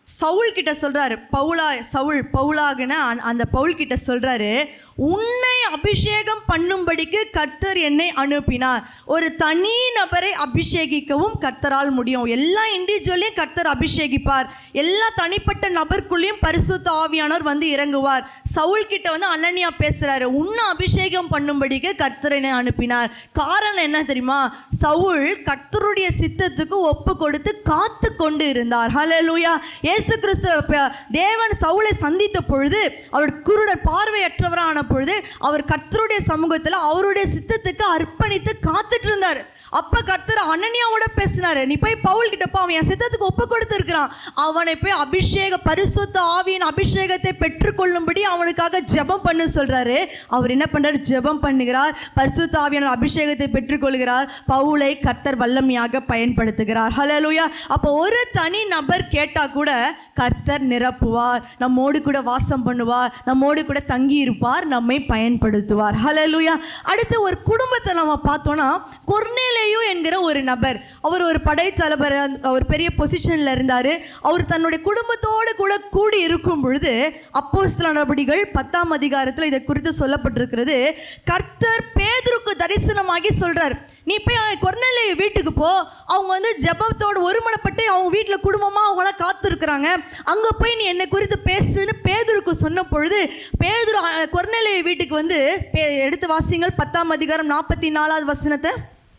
சவுல் கிட்ட சொல்றாரு பவுலா சவுல் பவுலாகன அந்த- அந்த பவுல் கிட்ட சொல்றாரு உன்னை அபிஷேகம் பண்ணும்படிக்கு கர்த்தர் என்னை அனுப்பினார் ஒரு தனி நபரை அபிஷேகிக்கவும் கர்த்தரால் முடியும் எல்லா இண்டிவிஜுவலையும் கர்த்தர் அபிஷேகிப்பார் எல்லா தனிப்பட்ட நபருக்குள்ளேயும் பரிசுத்த ஆவியானவர் வந்து இறங்குவார் சவுல் கிட்ட வந்து அனன்யா பேசுறாரு உன்னை அபிஷேகம் பண்ணும்படிக்கு கர்த்தர் என்னை அனுப்பினார் காரணம் என்ன தெரியுமா சவுல் கர்த்தருடைய சித்தத்துக்கு ஒப்பு கொடுத்து காத்து கொண்டு இருந்தார் ஹalleluya இயேசு கிறிஸ்து ப- தேவன் சவுலை சந்தித்த பொழுது அவர் குருடர் பார்வையற்றவரான பொழுது அவர் கர்த்தருடைய சமூகத்தில் அவருடைய சித்தத்துக்கு அர்ப்பணித்து காத்துட்டு இருந்தார் அப்ப கர்த்தர் அனன்யாவோட பேசினாரு நீ போய் பவுல் கிட்ட போ அவன் என் சித்தத்துக்கு ஒப்பு கொடுத்திருக்கிறான் அவனை போய் அபிஷேக பரிசுத்த ஆவியின் அபிஷேகத்தை பெற்றுக்கொள்ளும்படி அவனுக்காக ஜெபம் பண்ண சொல்றாரு அவர் என்ன பண்றாரு ஜெபம் பண்ணுகிறார் பரிசுத்த ஆவியான அபிஷேகத்தை பெற்றுக்கொள்கிறார் பவுலை கர்த்தர் வல்லமையாக பயன்படுத்துகிறார் ஹalleluya அப்போ ஒரு தனி நபர் கேட்டா கூட கர்த்தர் நிரப்புவார் நம்மோடு கூட வாசம் பண்ணுவார் நம்மோடு கூட தங்கி இருப்பார் நம்மை பயன்படுத்துவார் ஹalleluya அடுத்து ஒரு குடும்பத்தை நம்ம பார்த்தோம்னா கொர்னேலேயு என்கிற ஒரு நபர் அவர் ஒரு படைத்தலைவர் ஒரு பெரிய பொசிஷன்ல இருந்தார் அவர் தன்னுடைய குடும்பத்தோடு கூட கூடி இருக்கும் பொழுது அப்போஸ்தல நடபடிகள் பத்தாம் அதிகாரத்தில் இதை குறித்து சொல்லப்பட்டிருக்கிறது கர்த்தர் பேதுருக்கு தரிசனமாகி சொல்றார் நீ போய் கொர்னேலேயு வீட்டுக்கு போ அவங்க வந்து ஜெபத்தோடு ஒருமனப்பட்டு அவங்க வீட்டில் குடும்பமாக அவங்களாம் காத்திருக்கிறாங்க அங்கே போய் நீ என்னை குறித்து பேசுன்னு பேதுருக்கு சொன்ன பொழுது பேதுரு அஹ், கொர்நேலியு வீட்டுக்கு வந்து பே- எடுத்து வாசிங்கள் பத்தாம் அதிகாரம் நாற்பத்தி நாலாவது வசனத்தை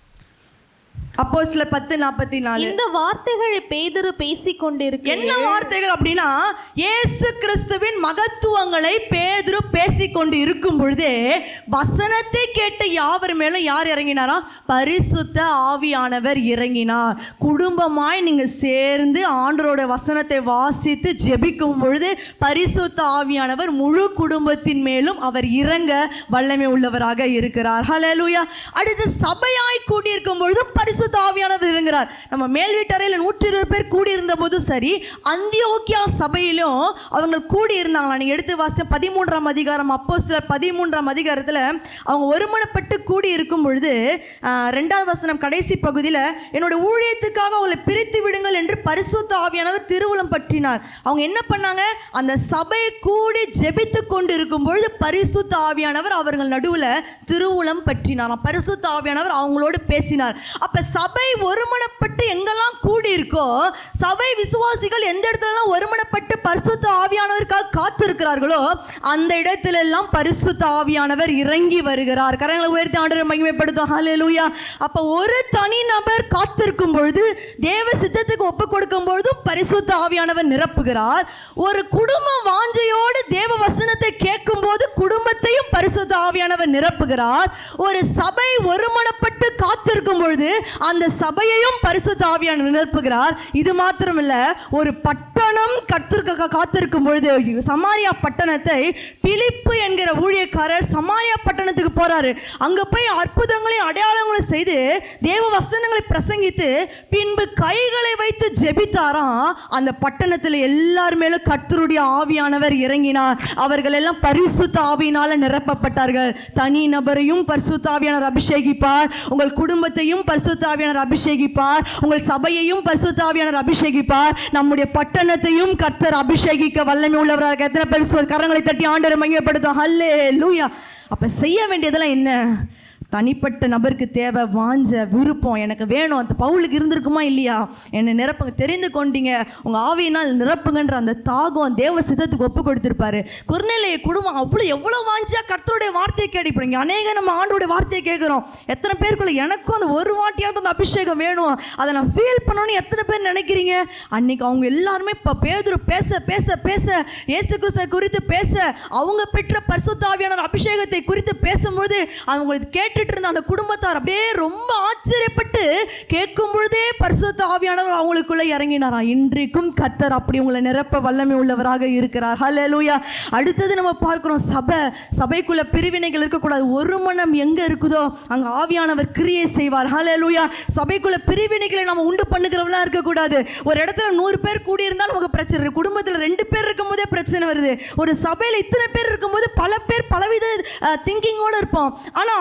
அப்போ சில பத்து நாற்பத்தி நாலு இந்த வார்த்தைகளை பேதுரு பேசிக் கொண்டிருக்க என்ன வார்த்தைகள் அப்படின்னா இயேசு கிறிஸ்துவின் மகத்துவங்களை பேதுரு பேசிக்கொண்டு இருக்கும் பொழுதே வசனத்தை கேட்ட யாவர் மேலும் யார் இறங்கினாரா பரிசுத்த ஆவியானவர் இறங்கினார் குடும்பமாய் நீங்க சேர்ந்து ஆண்டரோட வசனத்தை வாசித்து ஜெபிக்கும் பொழுது பரிசுத்த ஆவியானவர் முழு குடும்பத்தின் மேலும் அவர் இறங்க வல்லமை உள்ளவராக இருக்கிறார் ஹalleluya அடுத்து சபையாய் கூடியிருக்கும் பொழுதும் பரிசுத்த ஆவியானவர் இறங்குறார் நம்ம மேல் வீட்டறையில் நூற்றி இருபது பேர் கூடியிருந்த போதும் சரி அந்தியோக்கியா சபையிலும் அவங்க கூடி இருந்தாங்களா நீங்க எடுத்து வாசித்த பதிமூன்றாம் அதிகாரம் அப்போ சிலர் பதிமூன்றாம் அதிகாரத்தில் அவங்க ஒருமனப்பட்டு கூடி இருக்கும் பொழுது ஆஹ், ரெண்டாவது வசனம் கடைசி பகுதியில் என்னோட ஊழியத்துக்காக அவங்களை பிரித்து விடுங்கள் என்று பரிசுத்த ஆவியானவர் திருவுளம் பற்றினார் அவங்க என்ன பண்ணாங்க அந்த சபை கூடி ஜெபித்து கொண்டு இருக்கும் பொழுது பரிசுத்த ஆவியானவர் அவர்கள் நடுவில் திருவுளம் பற்றினாராம் பரிசுத்த ஆவியானவர் அவங்களோடு பேசினார் அப்ப சபை ஒருமனப்பட்டு எங்கெல்லாம் கூடி இருக்கோ சபை விசுவாசிகள் எந்த இடத்துலலாம் ஒருமனப்பட்டு பரிசுத்த ஆவியானவருக்காக காத்திருக்கிறார்களோ அந்த இடத்துல எல்லாம் பரிசுத்த ஆவியானவர் இறங்கி வருகிறார் கரங்களை உயர்த்தி ஆண்டவர் மகிமைப்படுத்தும் ஹalleluya அப்ப ஒரு தனி நபர் காத்திருக்கும் பொழுது தேவ சித்தத்துக்கு ஒப்பு கொடுக்கும் பொழுதும் பரிசுத்த ஆவியானவர் நிரப்புகிறார் ஒரு குடும்பம் வாஞ்சையோடு தேவ வசனத்தை கேட்கும் போது குடும்பத்தையும் பரிசுத்த ஆவியானவர் நிரப்புகிறார் ஒரு சபை ஒருமனப்பட்டு காத்திருக்கும் பொழுது அந்த சபையையும் பரிசுத்த ஆவியானவர் நிரப்புகிறார் இது மாத்திரமல்ல ஒரு பட்டணம் கத்திருக்க காத்திருக்கும் பொழுது சமாரியா பட்டணத்தை பிலிப்பு என்கிற ஊழியக்காரர் சமாரியா பட்டணத்துக்கு போறாரு அங்க போய் அற்புதங்களையும் அடையாளங்களையும் செய்து தேவ வசனங்களை பிரசங்கித்து பின்பு கைகளை வைத்து ஜெபித்தாராம் அந்த பட்டணத்தில் எல்லார் மேலும் கர்த்தருடைய ஆவியானவர் இறங்கினார் அவர்கள் எல்லாம் பரிசுத்த ஆவியினால நிரப்பப்பட்டார்கள் தனி நபரையும் பரிசுத்த ஆவியானவர் அபிஷேகிப்பார் உங்கள் குடும்பத்தையும் பரிசுத்த ஆவியானவர் அபிஷேகிப்பார் உங்கள் சபையையும் பரிசுத்த ஆவியானவர் அபிஷேகிப்பார் நம்முடைய பட்டணத்தையும் கர்த்தர் அபிஷேகிக்க வல்லமை உள்ளவராக எத்தனை பேர் விசுவாசி- கரங்களை தட்டி ஆண்டரை மையப்படுத்தும் ஹல்லே லூயா அப்ப செய்ய வேண்டியதெல்லாம் என்ன தனிப்பட்ட நபருக்கு தேவை வாஞ்ச விருப்பம் எனக்கு வேணும் அந்த பவுலுக்கு இருந்திருக்குமா இல்லையா என்னை நிரப்புங்க தெரிந்து கொண்டீங்க உங்கள் ஆவியினால் நிரப்புங்கன்ற அந்த தாகம் தேவ சித்தத்துக்கு ஒப்பு கொடுத்துருப்பாரு குறுநிலைய குடும்பம் அவ்வளோ எவ்வளோ வாஞ்சியா கர்த்தருடைய வார்த்தையை கேடிப்பீங்க அநேக நம்ம ஆண்டோடைய வார்த்தையை கேட்குறோம் எத்தனை பேருக்குள்ள எனக்கும் அந்த ஒரு வாட்டியாவது அந்த அபிஷேகம் வேணும் அதை நான் ஃபீல் பண்ணணும்னு எத்தனை பேர் நினைக்கிறீங்க அன்னைக்கு அவங்க எல்லாருமே இப்போ பேதுரு பேச பேச பேச இயேசு கிறிஸ்துவை குறித்து பேச அவங்க பெற்ற பரிசுத்தாவியான அபிஷேகத்தை குறித்து பேசும்பொழுது அவங்களுக்கு கேட்டுட்டு இருந்த அந்த குடும்பத்தார் அப்படியே ரொம்ப ஆச்சரியப்பட்டு கேட்கும் பொழுதே பரிசுத்த ஆவியானவர் அவங்களுக்குள்ள இறங்கினாராம் இன்றைக்கும் கர்த்தர் அப்படி உங்களை நிரப்ப வல்லமை உள்ளவராக இருக்கிறார் ஹalleluya அடுத்தது நம்ம பார்க்கிறோம் சபை சபைக்குள்ள பிரிவினைகள் இருக்கக்கூடாது ஒரு மனம் எங்க இருக்குதோ அங்க ஆவியானவர் கிரியை செய்வார் ஹalleluya சபைக்குள்ள பிரிவினைகளை நம்ம உண்டு பண்ணுகிறவங்களா இருக்கக்கூடாது ஒரு இடத்துல நூறு பேர் கூடி இருந்தால் நமக்கு பிரச்சனை இருக்கு குடும்பத்தில் ரெண்டு பேர் இருக்கும்போதே பிரச்சனை வருது ஒரு சபையில் இத்தனை பேர் இருக்கும்போது பல பேர் பலவித திங்கிங்கோடு இருப்போம் ஆனால் ஆவியானவர்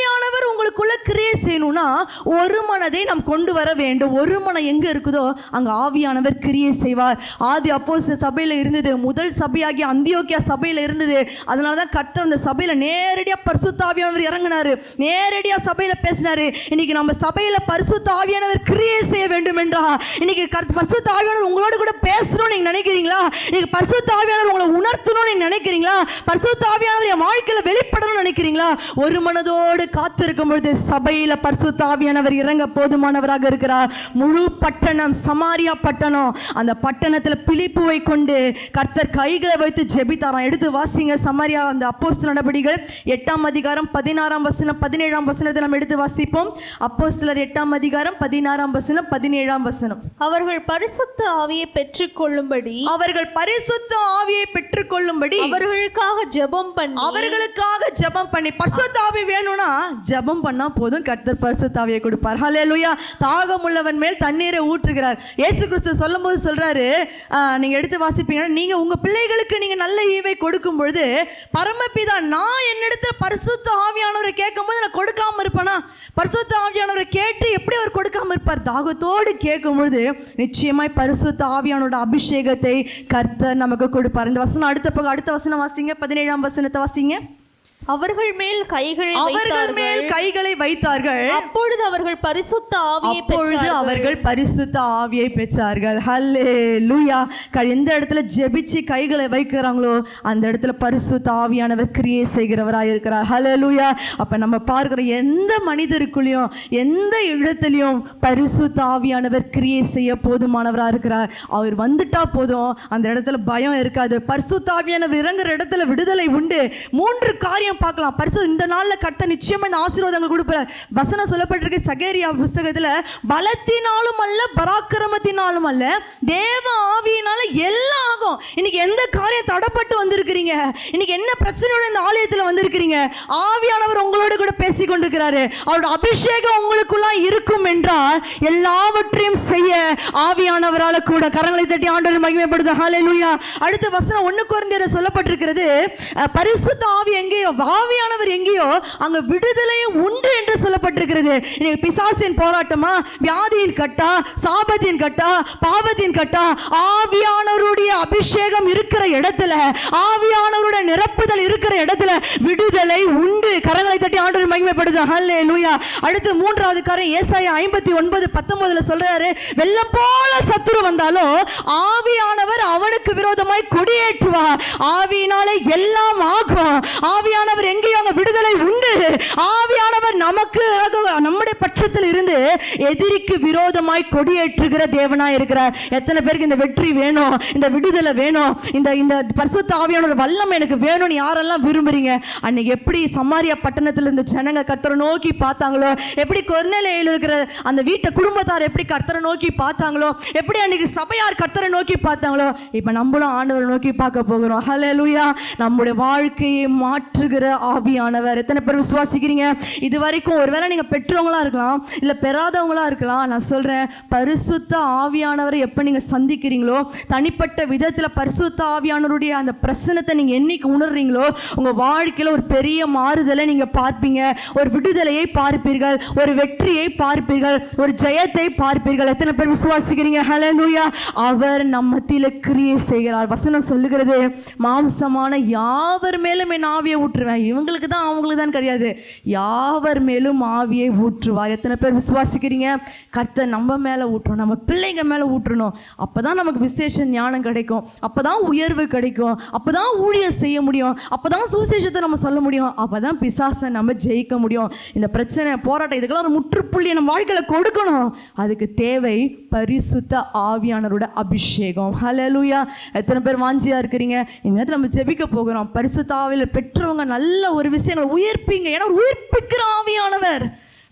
ஆவியானவர் உங்களுக்குள்ள கிரியை செய்யணும்னா ஒரு மனதை நாம் கொண்டு வர வேண்டும் ஒரு மனம் எங்க இருக்குதோ அங்க ஆவியானவர் கிரியை செய்வார் ஆதி அப்போஸ்தலர் சபையில இருந்தது முதல் சபையாகிய அந்தியோக்கியா சபையில இருந்தது அதனால தான் கர்த்தர் அந்த சபையில நேரடியா பரிசுத்த ஆவியானவர் இறங்கினாரு நேரடியா சபையில பேசினாரு இன்னைக்கு நம்ம சபையில பரிசுத்த ஆவியானவர் கிரியை செய்ய வேண்டும் என்றா இன்னைக்கு கர்த்த- பரிசுத்த ஆவியானவர் உங்களோட கூட பேசணும்னு நீங்க நினைக்கிறீங்களா இன்னைக்கு பரிசுத்த ஆவியானவர் உங்களை உணர்த்தணும்னு நீங்க நினைக்கிறீங்களா பரிசுத்த ஆவியானவர் என் வாழ்க்கையில வெளிப்படணும்னு நினைக்கிறீங்களா ஒரு மனதோடு காத்திருக்கும் பொழுது சபையில பரிசுத்த ஆவியானவர் இறங்க போதுமானவராக இருக்கிறார் முழு பட்டணம் சமாரியா பட்டணம் அந்த பட்டணத்துல பிலிப்புவை கொண்டு கர்த்தர் கைகளை வைத்து ஜெபித்தாராம் எடுத்து வாசிங்க சமாரியா அந்த அப்போஸ்தல நடபடிகள் எட்டாம் அதிகாரம் பதினாறாம் வசனம் பதினேழாம் வசனத்தை நம்ம எடுத்து வாசிப்போம் அப்போஸ்தலர் எட்டாம் அதிகாரம் பதினாறாம் வசனம் பதினேழாம் வசனம் அவர்கள் பரிசுத்த ஆவியை பெற்றுக்கொள்ளும்படி அவர்கள் பரிசுத்த ஆவியை பெற்றுக்கொள்ளும்படி அவர்களுக்காக ஜெபம் பண்ணி அவர்களுக்காக ஜெபம் பண்ணி பரிசுத்த ஆவி வேணும்னா ஜெபம் பண்ணா போதும் கர்த்தர் பரிசுத்த ஆவியை கொடுப்பார் ஹalleluya தாகம் உள்ளவன் மேல் தண்ணீரை ஊற்றுகிறார் இயேசு கிறிஸ்து சொல்லும்போது சொல்றாரு ஆ, நீங்க எடுத்து வாசிப்பீங்கன்னா நீங்க உங்க பிள்ளைகளுக்கு நீங்க நல்ல ஈவை கொடுக்கும் பொழுது பரமபிதா நான் என்னிடத்துல பரிசுத்த ஆவியானவரை கேட்கும்போது நான் கொடுக்காம இருப்பேனா பரிசுத்த ஆவியானவரை கேட்டு எப்படி அவர் கொடுக்காம இருப்பார் தாகத்தோடு கேட்கும் பொழுது நிச்சயமாய் பரிசுத்த ஆவியானோட அபிஷேகத்தை கர்த்தர் நமக்கு கொடுப்பார் இந்த வசனம் அடுத்த பக்கம் அடுத்த வசனம் வாசிங்க பதினேழாம் வசனத்தை வாசிங்க அவர்கள் மேல் கைகளை அவர்கள் மேல் வைத்தார்கள் கைகளை வைத்தார்கள் அப்பொழுது அவர்கள் பரிசுத்த ஆவியை அப்பொழுது பெற்றார்கள் அவர்கள் பரிசுத்த ஆவியை பெற்றார்கள் ஹல்லே லூயா எந்த இடத்துல ஜெபிச்சு கைகளை வைக்கிறாங்களோ அந்த இடத்துல பரிசுத்த ஆவியானவர் கிரியை செய்கிறவராய் இருக்கிறார் ஹலே லூயா அப்ப நம்ம பார்க்கிற எந்த மனிதருக்குள்ளேயும் எந்த இடத்துலையும் பரிசுத்த ஆவியானவர் கிரியை செய்ய போதுமானவரா இருக்கிறார் அவர் வந்துட்டா போதும் அந்த இடத்துல பயம் இருக்காது பரிசுத்த ஆவியானவர் இறங்குற இடத்துல விடுதலை உண்டு மூன்று காரியம் பார்க்கலாம் பரிசு இந்த நாள்ல கர்த்தர் நிச்சயமா இந்த ஆசீர்வாதங்கள் கொடுப்பார் வசனம் சொல்லப்பட்டிருக்கு சகேரியா புஸ்தகத்துல பலத்தினாலும் அல்ல பராக்கிரமத்தினாலும் அல்ல தேவ ஆவியினால எல்லாம் ஆகும் இன்னைக்கு எந்த காரியம் தடப்பட்டு வந்திருக்கிறீங்க இன்னைக்கு என்ன பிரச்சனையோட இந்த ஆலயத்துல வந்திருக்கிறீங்க ஆவியானவர் உங்களோட கூட பேசி கொண்டிருக்கிறாரு அவரோட அபிஷேகம் உங்களுக்குள்ள இருக்கும் என்றால் எல்லாவற்றையும் செய்ய ஆவியானவரால கூட கரங்களை தட்டி ஆண்டவர் மகிமைப்படுது ஹalleluya அடுத்த வசனம் ஒண்ணு குறைந்தர சொல்லப்பட்டிருக்கிறது அஹ், பரிசுத்த ஆவி எங்கேயோ ஆவியானவர் எங்கேயோ அங்க விடுதலையும் உண்டு என்று சொல்லப்பட்டிருக்கிறது இன்னைக்கு பிசாசின் போராட்டமா வியாதியின் கட்டா சாபத்தின் கட்டா பாவத்தின் கட்டா ஆவியானவருடைய அபிஷேகம் இருக்கிற இடத்துல ஆவியானவருடைய நிரப்புதல் இருக்கிற இடத்துல விடுதலை உண்டு கரங்களை தட்டி ஆண்டவர் மகிமைப்படுது ஹalleluya அடுத்து மூன்றாவது காரம் ஏசாயா ஐம்பத்தி ஒன்பது பத்தொன்பதுல சொல்றாரு வெள்ளம் போல சத்துரு வந்தாலும் ஆவியானவர் அவனுக்கு விரோதமாய் கொடியேற்றுவார் ஆவியினாலே எல்லாம் ஆகும் ஆவியானவர் எங்கேயும் அங்க விடுதலை உண்டு ஆவியானவர் நமக்கு ஆக- நம்முடைய பட்சத்தில் இருந்து எதிரிக்கு விரோதமாய் கொடியேற்றுகிற தேவனாய் இருக்கிறார் எத்தனை பேருக்கு இந்த வெற்றி வேணும் இந்த விடுதலை வேணும் இந்த இந்த பரிசுத்த ஆவியானவர் வல்லம் எனக்கு வேணும்னு யாரெல்லாம் விரும்புறீங்க அன்னைக்கு எப்படி சமாரியா பட்டணத்துல இருந்த ஜனங்க கர்த்தரை நோக்கி பார்த்தாங்களோ எப்படி கொர்நேலியில் இருக்கிற அந்த வீட்டை குடும்பத்தார் எப்படி கர்த்தரை நோக்கி பார்த்தாங்களோ எப்படி அன்னைக்கு சபையார் கர்த்தரை நோக்கி பார்த்தாங்களோ இப்போ நம்மளும் ஆண்டவரை நோக்கி பார்க்க போகிறோம் ஹalleluya நம்முடைய வாழ்க்கையை மாற்றுகிற ஆவியானவர் எத்தனை பேர் விசுவாசிக்கிறீங்க இது வரைக்கும் ஒருவேளை நீங்க பெற்றவங்களா இருக்கலாம் இல்ல பெறாதவங்களா இருக்கலாம் நான் சொல்றேன் பரிசுத்த ஆவியானவரை எப்ப நீங்க சந்திக்கிறீங்களோ தனிப்பட்ட விதத்துல பரிசுத்த ஆவியானவருடைய அந்த பிரசனத்தை நீங்க என்னைக்கு உணர்றீங்களோ உங்க வாழ்க்கையில ஒரு பெரிய மாறுதலை நீங்க பார்ப்பீங்க ஒரு விடுதலையை பார்ப்பீர்கள் ஒரு வெற்றியை பார்ப்பீர்கள் ஒரு ஜெயத்தை பார்ப்பீர்கள் எத்தனை பேர் விசுவாசிக்கிறீங்க ஹalleluya அவர் நம்ம மத்தியில கிரியை செய்கிறார் வசனம் சொல்லுகிறது மாம்சமான யாவர் மேலும் என் ஆவியை ஊற்றுவேன் இவங்களுக்கு தான் அவங்களுக்கு தான் கிடையாது யாவர் மேலும் ஆவியை ஊற்றுவார் எத்தனை பேர் விசுவாசிக்கிறீங்க கர்த்தர் நம்ம மேலே ஊற்றணும் நம்ம பிள்ளைங்க மேலே ஊற்றணும் அப்பதான் நமக்கு விசேஷ ஞானம் கிடைக்கும் அப்பதான் உயர்வு கிடைக்கும் அப்பதான் ஊழியம் செய்ய முடியும் அப்பதான் சுவிசேஷத்தை நம்ம சொல்ல முடியும் அப்பதான் பிசாசை நம்ம ஜெயிக்க முடியும் இந்த பிரச்சனை போராட்டம் இதுக்கெல்லாம் ஒரு முற்றுப்புள்ளி நம்ம வாழ்க்கையில கொடுக்கணும் அதுக்கு தேவை பரிசுத்த ஆவியானவரோட அபிஷேகம் ஹalleluya எத்தனை பேர் வாஞ்சியா இருக்கிறீங்க இந்த நேரத்தில் நம்ம ஜெபிக்க போகிறோம் பரிசுத்த ஆவியில் பெற்றவங்க நல்ல ஒரு விஷயங்களை உயிர்ப்பீங்க ஏன்னா அவர் உயிர்ப்பிக்கிற ஆவியானவர்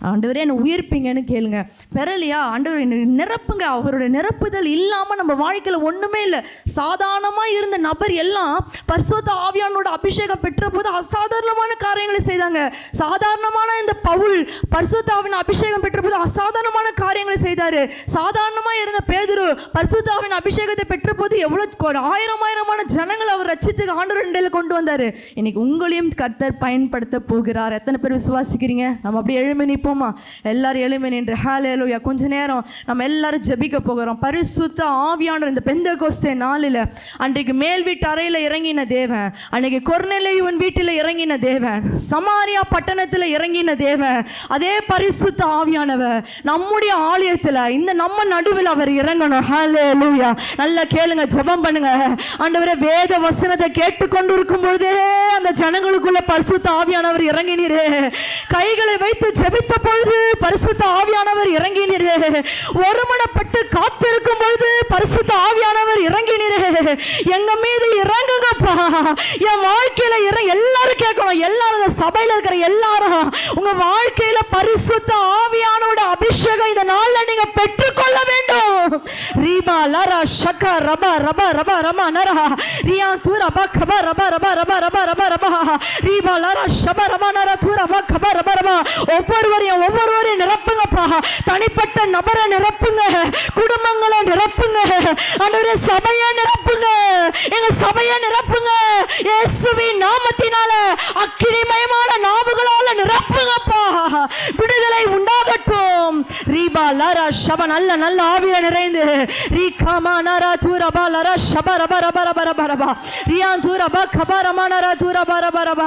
ஆண்டவரே என்னை உயிர்ப்பீங்கன்னு கேளுங்க பெறலையா ஆண்டவர் என்னை நிரப்புங்க அவருடைய நிரப்புதல் இல்லாமல் நம்ம வாழ்க்கையில் ஒன்றுமே இல்லை சாதாரணமாக இருந்த நபர் எல்லாம் பரிசுத்த ஆவியானோட அபிஷேகம் பெற்ற போது அசாதாரணமான காரியங்களை செய்தாங்க சாதாரணமான இந்த பவுல் பரிசுத்த ஆவின் அபிஷேகம் பெற்ற போது அசாதாரணமான காரியங்களை செய்தார் சாதாரணமாக இருந்த பேதுரு பரிசுத்த ஆவின் அபிஷேகத்தை பெற்ற போது எவ்வளோ ஆயிரம் ஆயிரமான ஜனங்கள் அவர் ரச்சித்துக்கு ஆண்டவர் இண்டையில் கொண்டு வந்தார் இன்னைக்கு உங்களையும் கர்த்தர் பயன்படுத்த போகிறார் எத்தனை பேர் விசுவாசிக்கிறீங்க நம்ம அப்படியே எழுமை நிற்போமா எல்லாரும் எழுமை நின்று ஹாலேலூயா கொஞ்ச நேரம் நம்ம எல்லாரும் ஜெபிக்க போகிறோம் பரிசுத்த ஆவியானவர் இந்த பெந்த கோஸ்தே நாளில் அன்றைக்கு மேல் வீட்டு அறையில் இறங்கின தேவன் அன்னைக்கு கொர்நெலையுவன் வீட்டில் இறங்கின தேவன் சமாரியா பட்டணத்தில் இறங்கின தேவன் அதே பரிசுத்த ஆவியானவர் நம்முடைய ஆலயத்தில் இந்த நம்ம நடுவில் அவர் இறங்கணும் ஹalleluya நல்லா கேளுங்க ஜெபம் பண்ணுங்க ஆண்டவரே வேத வசனத்தை கேட்டுக்கொண்டு இருக்கும் பொழுதே அந்த ஜனங்களுக்குள்ள பரிசுத்த ஆவியானவர் இறங்கினீரே கைகளை வைத்து ஜெபித்த பொழுது பரிசுத்த ஆவியானவர் இறங்கினீரே ஒருமனப்பட்டு காத்திருக்கும் பொழுது பரிசுத்த ஆவியானவர் இறங்கினீரே எங்க மீது இறங்குங்கப்பா என் வாழ்க்கையில இறங்க எல்லாரும் கேட்கணும் எல்லாரும் இந்த சபையில இருக்கிற எல்லாரும் உங்க வாழ்க்கையில பரிசுத்த ஆவியானோட அபிஷேகம் இந்த நாள்ல நீங்க பெற்றுக்கொள்ள வேண்டும் ரீபா லரா ஷக ரப ரப ரப ரம நரா ரியா தூ ரப கப ரப ரப ரப ரப ரப ரப ரீபா லரா ஷப ரப நரா தூ ரப கப ரப ரப ஒவ்வொருவரையும் ஒவ்வொருவரையும் நிரப்புங்கப்பா தனிப்பட்ட நபரை நிரப்புங்க குடும்பங்களை நிரப்புங்க ஆண்டவரே சபையை நிரப்புங்க எங்க சபையை நிரப்புங்க இயேசுவின் நாமத்தினால அக்கினிமயமான நாவுகளால நிரப்புங்கப்பா விடுதலை உண்டாகட்டும் ரீபா லரா ஷப நல்ல நல்ல ஆவிய நிறைந்து ரீகாமா நரா தூரபா லரா ஷப ரப ரப ரப ரப ரபா ரியான் தூரபா கபா ரமா நரா தூரபா ரப ரபா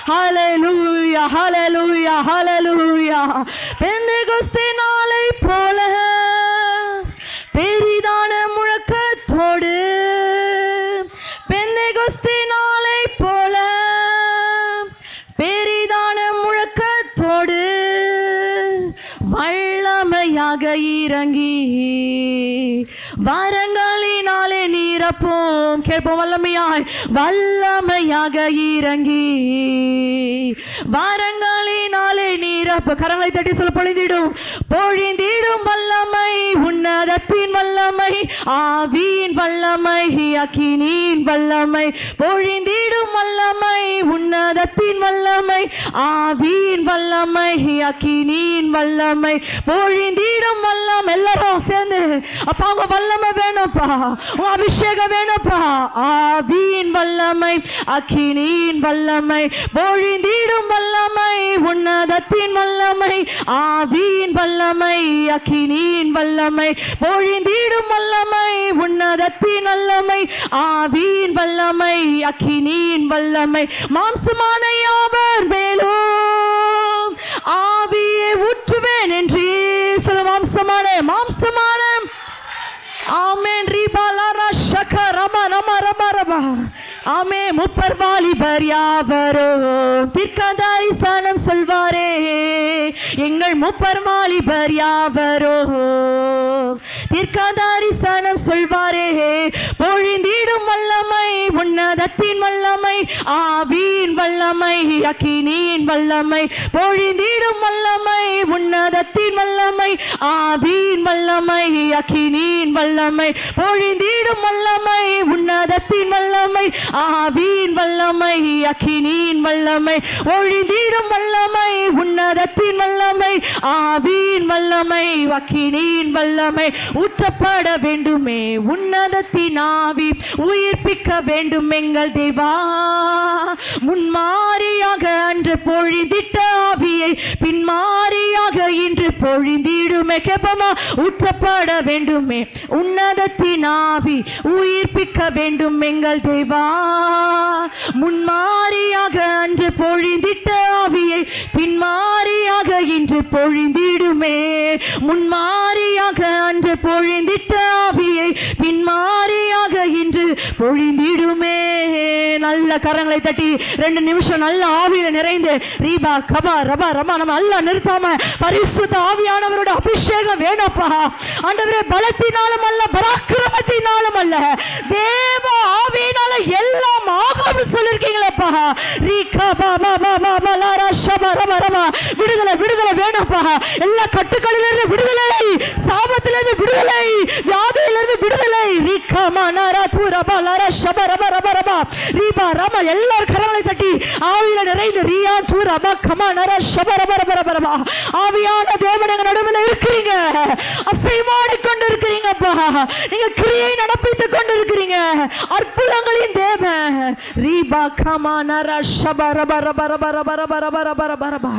ஹalleluya ஹalleluya ஹalleluya பெந்தெகோஸ்தே நாளை போல பெரிதான முழக்கத்தோடு பெந்தெகோஸ்தே நாளை போல பெரிதான முழக்கத்தோடு வல்லமையாக இறங்கி வரங்களினாலே நீரப்போம் கேட்போம் வல்லமையாய் வல்லமையாக இறங்கி வரங்களினாலே நீரப்ப கரங்களை தட்டி சொல்ல பொழிந்திடும் பொழிந்திடும் வல்லமை உன்னதத்தின் வல்லமை ஆவியின் வல்லமை அக்கினியின் வல்லமை பொழிந்திடும் வல்லமை உன்னதத்தின் வல்லமை ஆவியின் வல்லமை அக்கினியின் வல்லமை பொழிந்திடும் வல்லம் எல்லாரும் சேர்ந்து அப்பா உங்க வல்லமை வேணும்ப்பா உங்க அபிஷேகம் வேணும்ப்பா ஆவியின் வல்லமை அக்கினியின் வல்லமை பொழிந்திடும் வல்லமை உன்னதத்தின் வல்லமை ஆவியின் வல்லமை அக்கினியின் வல்லமை பொழிந்திடும் வல்லமை உன்னதத்தின் வல்லமை ஆவியின் வல்லமை அக்கினியின் வல்லமை மாம்சமான யாவர் மேலும் ஆவியை ஊற்றுவேன் என்று சொல்ல மாம்சமான மாம்சமான ஆமென் ரீபாலாரா ஷக ரம ரம ரம ரம ஆமே முப்பர் வாலிபர் யாவரோ தீர்க்கதாரி சனம் சொல்வாரே எங்கள் முப்பர் வாலிபர் யாவரோ தீர்க்கதாரி சனம் சொல்வாரே பொழிந்திடும் வல்லமை உன்னதத்தின் வல்லமை ஆவியின் வல்லமை அக்கினியின் வல்லமை பொழிந்திடும் வல்லமை உன்னதத்தின் வல்லமை ஆவியின் வல்லமை அக்கினியின் வல்லமை பொழிந்திடும் வல்லமை உன்னதத்தின் வல்லமை ஆவியின் வல்லமை அக்கினியின் வல்லமை ஒழிந்திடும் வல்லமை உன்னதத்தின் வல்லமை ஆவியின் வல்லமை அக்கினியின் வல்லமை ஊற்றப்பட வேண்டுமே உன்னதத்தின் ஆவி உயிர்ப்பிக்க வேண்டும் எங்கள் தேவா முன்மாறியாக அன்று பொழிந்திட்ட ஆவியை பின்மாறியாக இன்று பொழிந்திடுமே கேப்பமா ஊற்றப்பட வேண்டுமே உன்னதத்தின் ஆவி உயிர்ப்பிக்க வேண்டும் எங்கள் தேவா முன்மாறியாக அன்று பொழிந்திட்ட ஆவியை பின்மாறியாக இன்று பொழிந்திடுமே முன்மாறியாக அன்று பொழிந்திட்ட ஆவியை பின்மாறியாக இன்று பொழிந்திடுமே நல்ல நல்ல கரங்களை தட்டி ரெண்டு நிமிஷம் நல்ல ஆவியில நிறைந்து ரீபா கபா ரபா ரபா நம்ம நல்லா நிறுத்தாம பரிசுத்த ஆவியானவரோட அபிஷேகம் வேணும்ப்பா ஆண்டவரே பலத்தினாலும் அல்ல பராக்கிரமத்தினாலும் அல்ல தேவ ஆவியினால எல்லாம் ஆகும்னு சொல்லிருக்கீங்களேப்பா ரீகா பா பா பா பா பா லா ரா ஷபா ரபா ரபா விடுதலை விடுதலை வேணும்ப்பா எல்லா கட்டுக்களிலிருந்து விடுதலை சாபத்திலிருந்து விடுதலை வியாதியிலிருந்து விடுதலை ரீகா மா நா ரா தூ ரபா லா ரா ஷபா ரபா ரபா ரபா ரீபா ரபா எல்லாரும் கரங்களை தட்டி ஆவியில நிறைந்து ரியா தூ ரபா கமா நரா ஷபா ரபா ரபா ரபா ரபா ஆவியான தேவன் எங்க நடுவில் இருக்கிறீங்க அசைவாடி கொண்டு இருக்கிறீங்கப்பா நீங்க கிரியை நடப்பித்துக் கொண்டு இருக்கிறீங்க அற்புதங்களின் தேவன் ரீபா கமா நரா ஷபா ரபா ரபா ரபா ரபா ரபா ரபா ரபா ரபா ரபா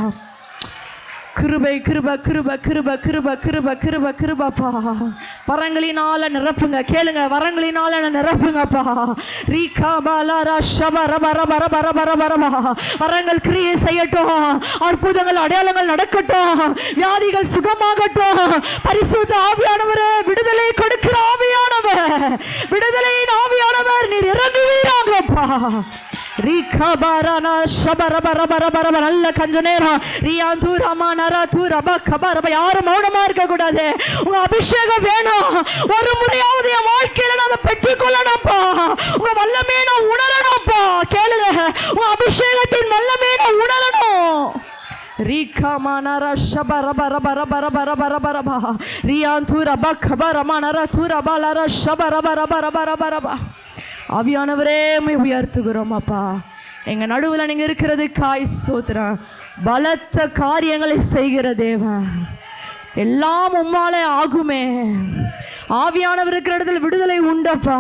கிருபை கிருப கிருப கிருப கிருப கிருப கிருப கிருபப்பா வரங்களினால நிரப்புங்க கேளுங்க வரங்களினால நிரப்புங்கப்பா ரீகா பாலாரா ஷப ரப ரப ரப ரப ரப ரப வரங்கள் கிரியை செய்யட்டும் அற்புதங்கள் அடையாளங்கள் நடக்கட்டும் வியாதிகள் சுகமாகட்டும் பரிசுத்த ஆவியானவரே விடுதலை கொடுக்கிற ஆவியானவர் விடுதலையின் ஆவியானவர் நீர் இறங்குவீராங்கப்பா ரீகா பாரானா ஷப ரப ரப ரப ரப நல்ல கொஞ்ச நேரம் ரியாந்து ரமா நரா தூ ரப கப ரப யாரும் மௌனமா இருக்க கூடாது உங்க அபிஷேகம் வேணும் ஒரு முறையாவது என் வாழ்க்கையில நான் அதை பெற்றுக்கொள்ளணும்ப்பா உங்க வல்லமே நான் உணரணும்ப்பா கேளுங்க உங்க அபிஷேகத்தின் வல்லமே நான் உணரணும் ரீகா மானரா ஷப ரப ரப ரப ரப ரப ரப ரப ரியாந்து ரப கப ரமா நரா தூ ரப லரா ஷப ரப ரப ரப ரப ரப ஆவியானவரே உம்மை உயர்த்துகிறோம் அப்பா எங்க நடுவுல நீங்க இருக்கிறது காய் ஸ்தோத்திரம் பலத்த காரியங்களை செய்கிற தேவன் எல்லாம் உம்மாலே ஆகுமே ஆவியானவர் இருக்கிற இடத்துல விடுதலை உண்டப்பா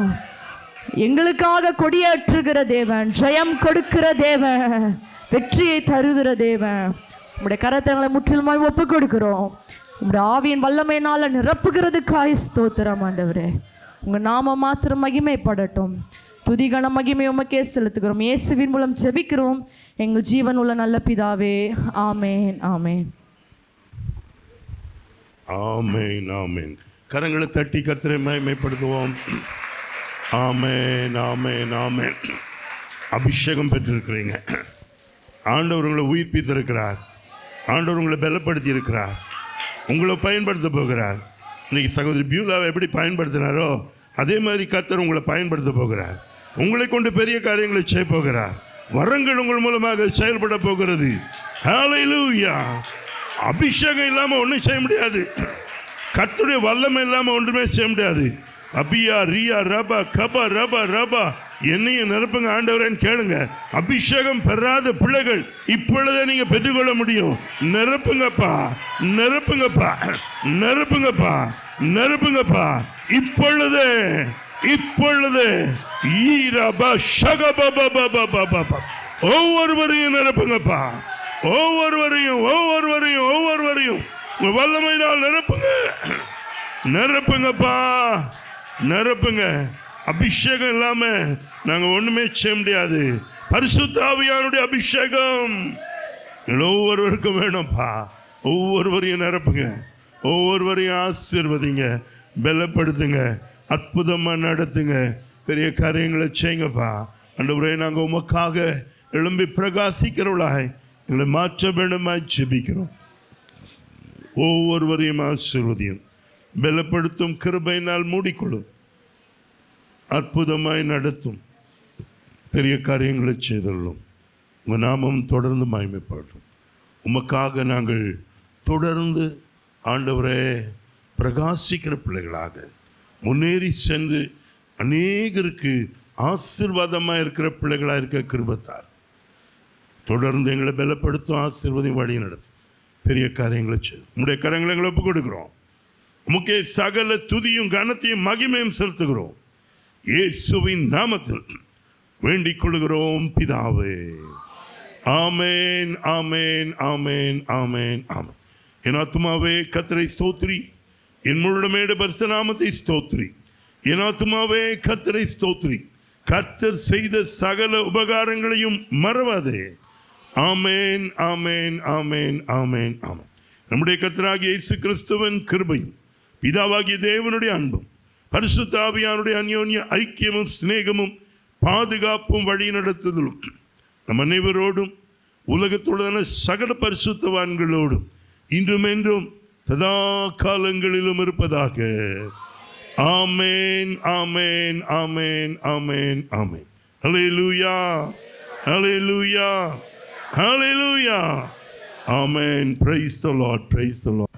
எங்களுக்காக கொடியேற்றுகிற தேவன் ஜெயம் கொடுக்கிற தேவன் வெற்றியை தருகிற தேவன் உம்முடைய கரத்தங்களை முற்றிலுமாய் ஒப்பு கொடுக்கிறோம் உம்முடைய ஆவியின் வல்லமையினால நிரப்புகிறதுக்காய் ஸ்தோத்திரம் ஆண்டவரே உங்க நாம மாத்திரம் மகிமைப்படட்டும் துதிகன மகிமை உமக்கே செலுத்துகிறோம் இயேசுவின் மூலம் ஜெபிக்கிறோம் எங்கள் ஜீவன் உள்ள நல்ல பிதாவே ஆமேன் ஆமேன் ஆமென் ஆமென் கரங்களை தட்டி கர்த்தரை மகிமைப்படுத்துவோம் ஆமென் ஆமென் ஆமென் அபிஷேகம் பெற்றிருக்கிறீங்க ஆண்டவர் உங்களை உயிர்ப்பித்திருக்கிறார் ஆண்டவர் உங்களை பலப்படுத்தி இருக்கிறார் உங்களை பயன்படுத்த போகிறார் இன்னைக்கு சகோதரி பியூலாவை எப்படி பயன்படுத்தினாரோ அதே மாதிரி கர்த்தர் உங்களை பயன்படுத்த போகிறார் உங்களை கொண்டு பெரிய காரியங்களை செய்ய போகிறார் வரங்கள் உங்கள் மூலமாக செயல்பட போகிறது ஹalleluya அபிஷேகம் இல்லாமல் ஒன்றும் செய்ய முடியாது கர்த்தருடைய வல்லமை இல்லாமல் ஒன்றுமே செய்ய முடியாது அபியா ரியா ரபா கபா ரபா ரபா என்னையும் நிரப்புங்க ஆண்டவரேன்னு கேளுங்க அபிஷேகம் பெறாத பிள்ளைகள் இப்பொழுதே நீங்க பெற்றுக்கொள்ள முடியும் நிரப்புங்கப்பா நிரப்புங்கப்பா நிரப்புங்கப்பா நிரப்புங்கப்பா இப்பொழுதே இப்பொழுது ஈரபா ஷகபபபபபபப. ஒவ்வொருவரையும் நிரப்புங்கப்பா ஒவ்வொருவரையும் ஒவ்வொருவரையும் ஒவ்வொருவரையும் உங்க வல்லமையினால் நிரப்புங்க நிரப்புங்கப்பா நிரப்புங்க அபிஷேகம் இல்லாம நாங்க ஒண்ணுமே செய்ய முடியாது பரிசுத்த ஆவியானுடைய அபிஷேகம் எங்கள் ஒவ்வொருவருக்கும் வேணும்ப்பா ஒவ்வொருவரையும் நிரப்புங்க ஒவ்வொருவரையும் ஆசீர்வதிங்க பலப்படுத்துங்க அற்புதமாக நடத்துங்க பெரிய காரியங்களை செய்யுங்கப்பா அண்டவரே நாங்கள் உமக்காக எழும்பி பிரகாசிக்கிறவளாய் எங்களை மாற்ற வேண்டுமாய் ஜெபிக்கிறோம் ஒவ்வொருவரையும் ஆசீர்வதியும் பலப்படுத்தும் கிருபையினால் மூடிக்கொள்ளும் அற்புதமாய் நடத்தும் பெரிய காரியங்களை செய்துள்ளோம் உங்கள் நாமம் தொடர்ந்து மகிமைப்படும் உமக்காக நாங்கள் தொடர்ந்து ஆண்டவரே பிரகாசிக்கிற பிள்ளைகளாக முன்னேறி சென்று அநேகருக்கு ஆசீர்வாதமாக இருக்கிற பிள்ளைகளாக இருக்க கிருபத்தார் தொடர்ந்து எங்களை பலப்படுத்தும் ஆசீர்வதையும் வழி நடத்தும் பெரிய காரியங்களை செய்யும் உங்களுடைய கரங்களை எங்களை ஒப்புக் கொடுக்கிறோம் உமக்கே சகல துதியும் கனத்தையும் மகிமையும் செலுத்துகிறோம் இயேசுவின் நாமத்தில் வேண்டிக் கொள்கிறோம் பிதாவே ஆமேன் ஆமேன் ஆமேன் ஆமேன் ஆமேன் என் ஆத்துமாவே கத்தரை ஸ்தோத்ரி என் முழுமையோட பரிசு நாமத்தை ஸ்தோத்ரி என் ஆத்துமாவே கர்த்தரை ஸ்தோத்ரி கர்த்தர் செய்த சகல உபகாரங்களையும் மறவாதே ஆமேன் ஆமேன் ஆமேன் ஆமேன் ஆமேன் நம்முடைய கர்த்தராகிய இயேசு கிறிஸ்துவின் கிருபையும் பிதாவாகிய தேவனுடைய அன்பும் பரிசுத்த ஆவியானுடைய அந்யோன்ய ஐக்கியமும் சிநேகமும் பாதுகாப்பும் வழி நடத்துதலும் நம் அனைவரோடும் உலகத்துடன சகல பரிசுத்தவான்களோடும் இன்றும் என்றும் சதா காலங்களிலும் இருப்பதாக ஆமேன் ஆமேன் ஆமேன் ஆமேன் ஆமேன் ஹalleluya ஹalleluya ஹalleluya ஆமேன் praise the lord praise the lord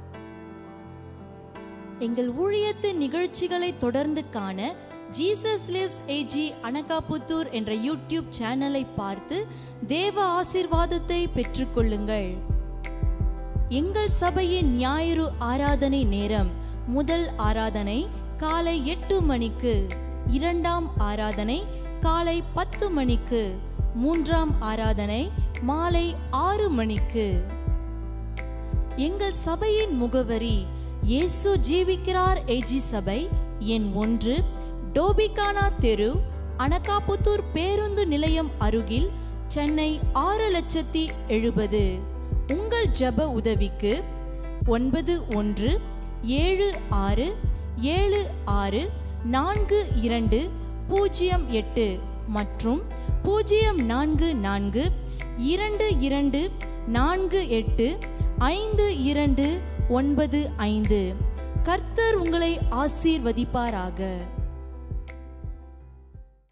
எங்கள் ஊழியத்தின் நிகழ்ச்சிகளை தொடர்ந்து காண ஜீசஸ் லிவ்ஸ் ஏஜி அனகாபுத்தூர் என்ற யூடியூப் சேனலை பார்த்து தேவ ஆசீர்வாதத்தை பெற்றுக்கொள்ளுங்கள் எங்கள் சபையின் ஞாயிறு ஆராதனை நேரம் முதல் ஆராதனை காலை எட்டு மணிக்கு இரண்டாம் ஆராதனை காலை பத்து மணிக்கு மூன்றாம் ஆராதனை மாலை ஆறு மணிக்கு எங்கள் சபையின் முகவரி இயேசு ஜீவிக்கிறார் ஏஜி சபை எண் ஒன்று டோபிகானா தெரு அனகாபுத்தூர் பேருந்து நிலையம் அருகில் சென்னை ஆறு லட்சத்தி எழுபது உங்கள் ஜெப உதவிக்கு ஒன்பது ஒன்று ஏழு ஆறு ஏழு ஆறு நான்கு இரண்டு பூஜ்ஜியம் எட்டு மற்றும் பூஜ்ஜியம் நான்கு நான்கு இரண்டு இரண்டு நான்கு எட்டு ஐந்து இரண்டு ஒன்பது ஐந்து கர்த்தர் உங்களை ஆசீர்வதிப்பாராக